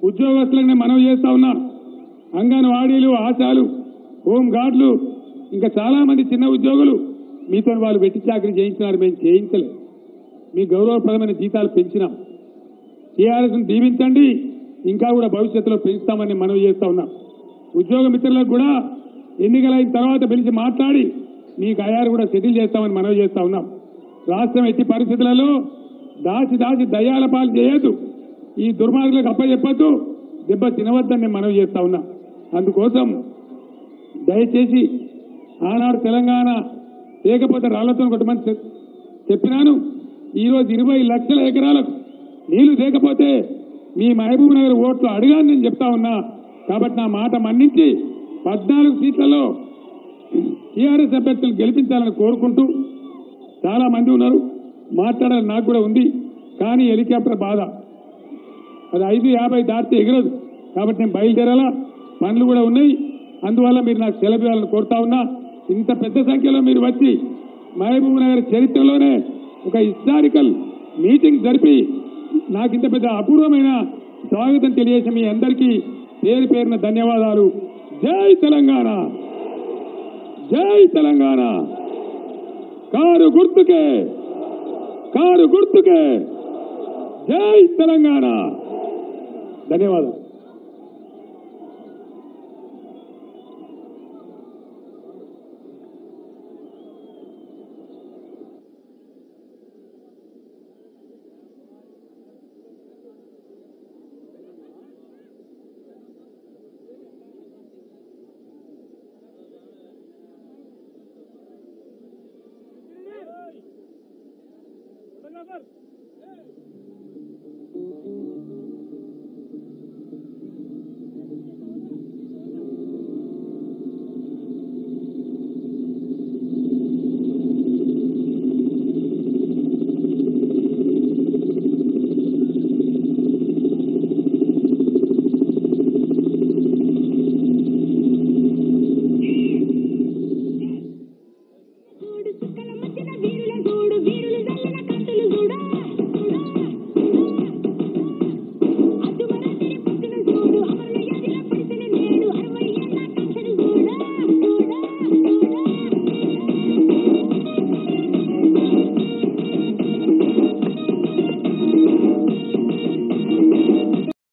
ఉద్యోగస్తులకు నేను మనవి చేస్తా ఉన్నా అంగన్వాడీలు ఆశాలు హోం గార్డులు ఇంకా చాలా మంది చిన్న ఉద్యోగులు మీతో వాళ్ళు వెట్టి చాకరీ చేయించినారు మేము చేయించలేదు మీ గౌరవప్రదమైన జీతాలు పెంచినాం టీఆర్ఎస్ను దీవించండి ఇంకా కూడా భవిష్యత్తులో పెంచుతామని మనవి చేస్తా ఉన్నాం ఉద్యోగ మిత్రులకు కూడా ఎన్నికలైన తర్వాత పిలిచి మాట్లాడి మీకు అయారు కూడా సెటిల్ చేస్తామని మనవి చేస్తా ఉన్నాం రాష్ట్రం ఎట్టి పరిస్థితులలో దాచి దాచి దయ్యాల పాలు చేయొద్దు ఈ దుర్మార్గులకు అప్పచెప్పొద్దు దెబ్బ తినవద్దని నేను మనవి చేస్తా ఉన్నా అందుకోసం దయచేసి ఆనాడు తెలంగాణ లేకపోతే రాళ్లతో కొట్టమని చెప్- చెప్పినాను ఈరోజు ఇరవై లక్షల ఎకరాలకు నీళ్లు లేకపోతే మీ మహబూబ్ నగర్ ఓట్లు అడిగాను నేను చెప్తా ఉన్నా కాబట్టి నా మాట మన్నించి పద్నాలుగు సీట్లలో టీఆర్ఎస్ అభ్యర్థులు గెలిపించాలని కోరుకుంటూ చాలా మంది ఉన్నారు మాట్లాడాలని నాకు కూడా ఉంది కానీ హెలికాప్టర్ బాధ అది ఐదు యాభై దాటితే ఎగరదు కాబట్టి నేను బయలుదేరాలా పనులు కూడా ఉన్నాయి అందువల్ల మీరు నాకు సెలవు ఇవ్వాలని కోరుతా ఉన్నా ఇంత పెద్ద సంఖ్యలో మీరు వచ్చి మహబూబ్ నగర్ చరిత్రలోనే ఒక హిస్టారికల్ మీటింగ్ జరిపి నాకు ఇంత పెద్ద అపూర్వమైన స్వాగతం తెలియజేసిన మీ అందరికీ పేరు పేరున ధన్యవాదాలు జై తెలంగాణ జై తెలంగాణ కారు గుర్తుకే కారు గుర్తుకే జై తెలంగాణ ధన్యవాదాలు Beraber.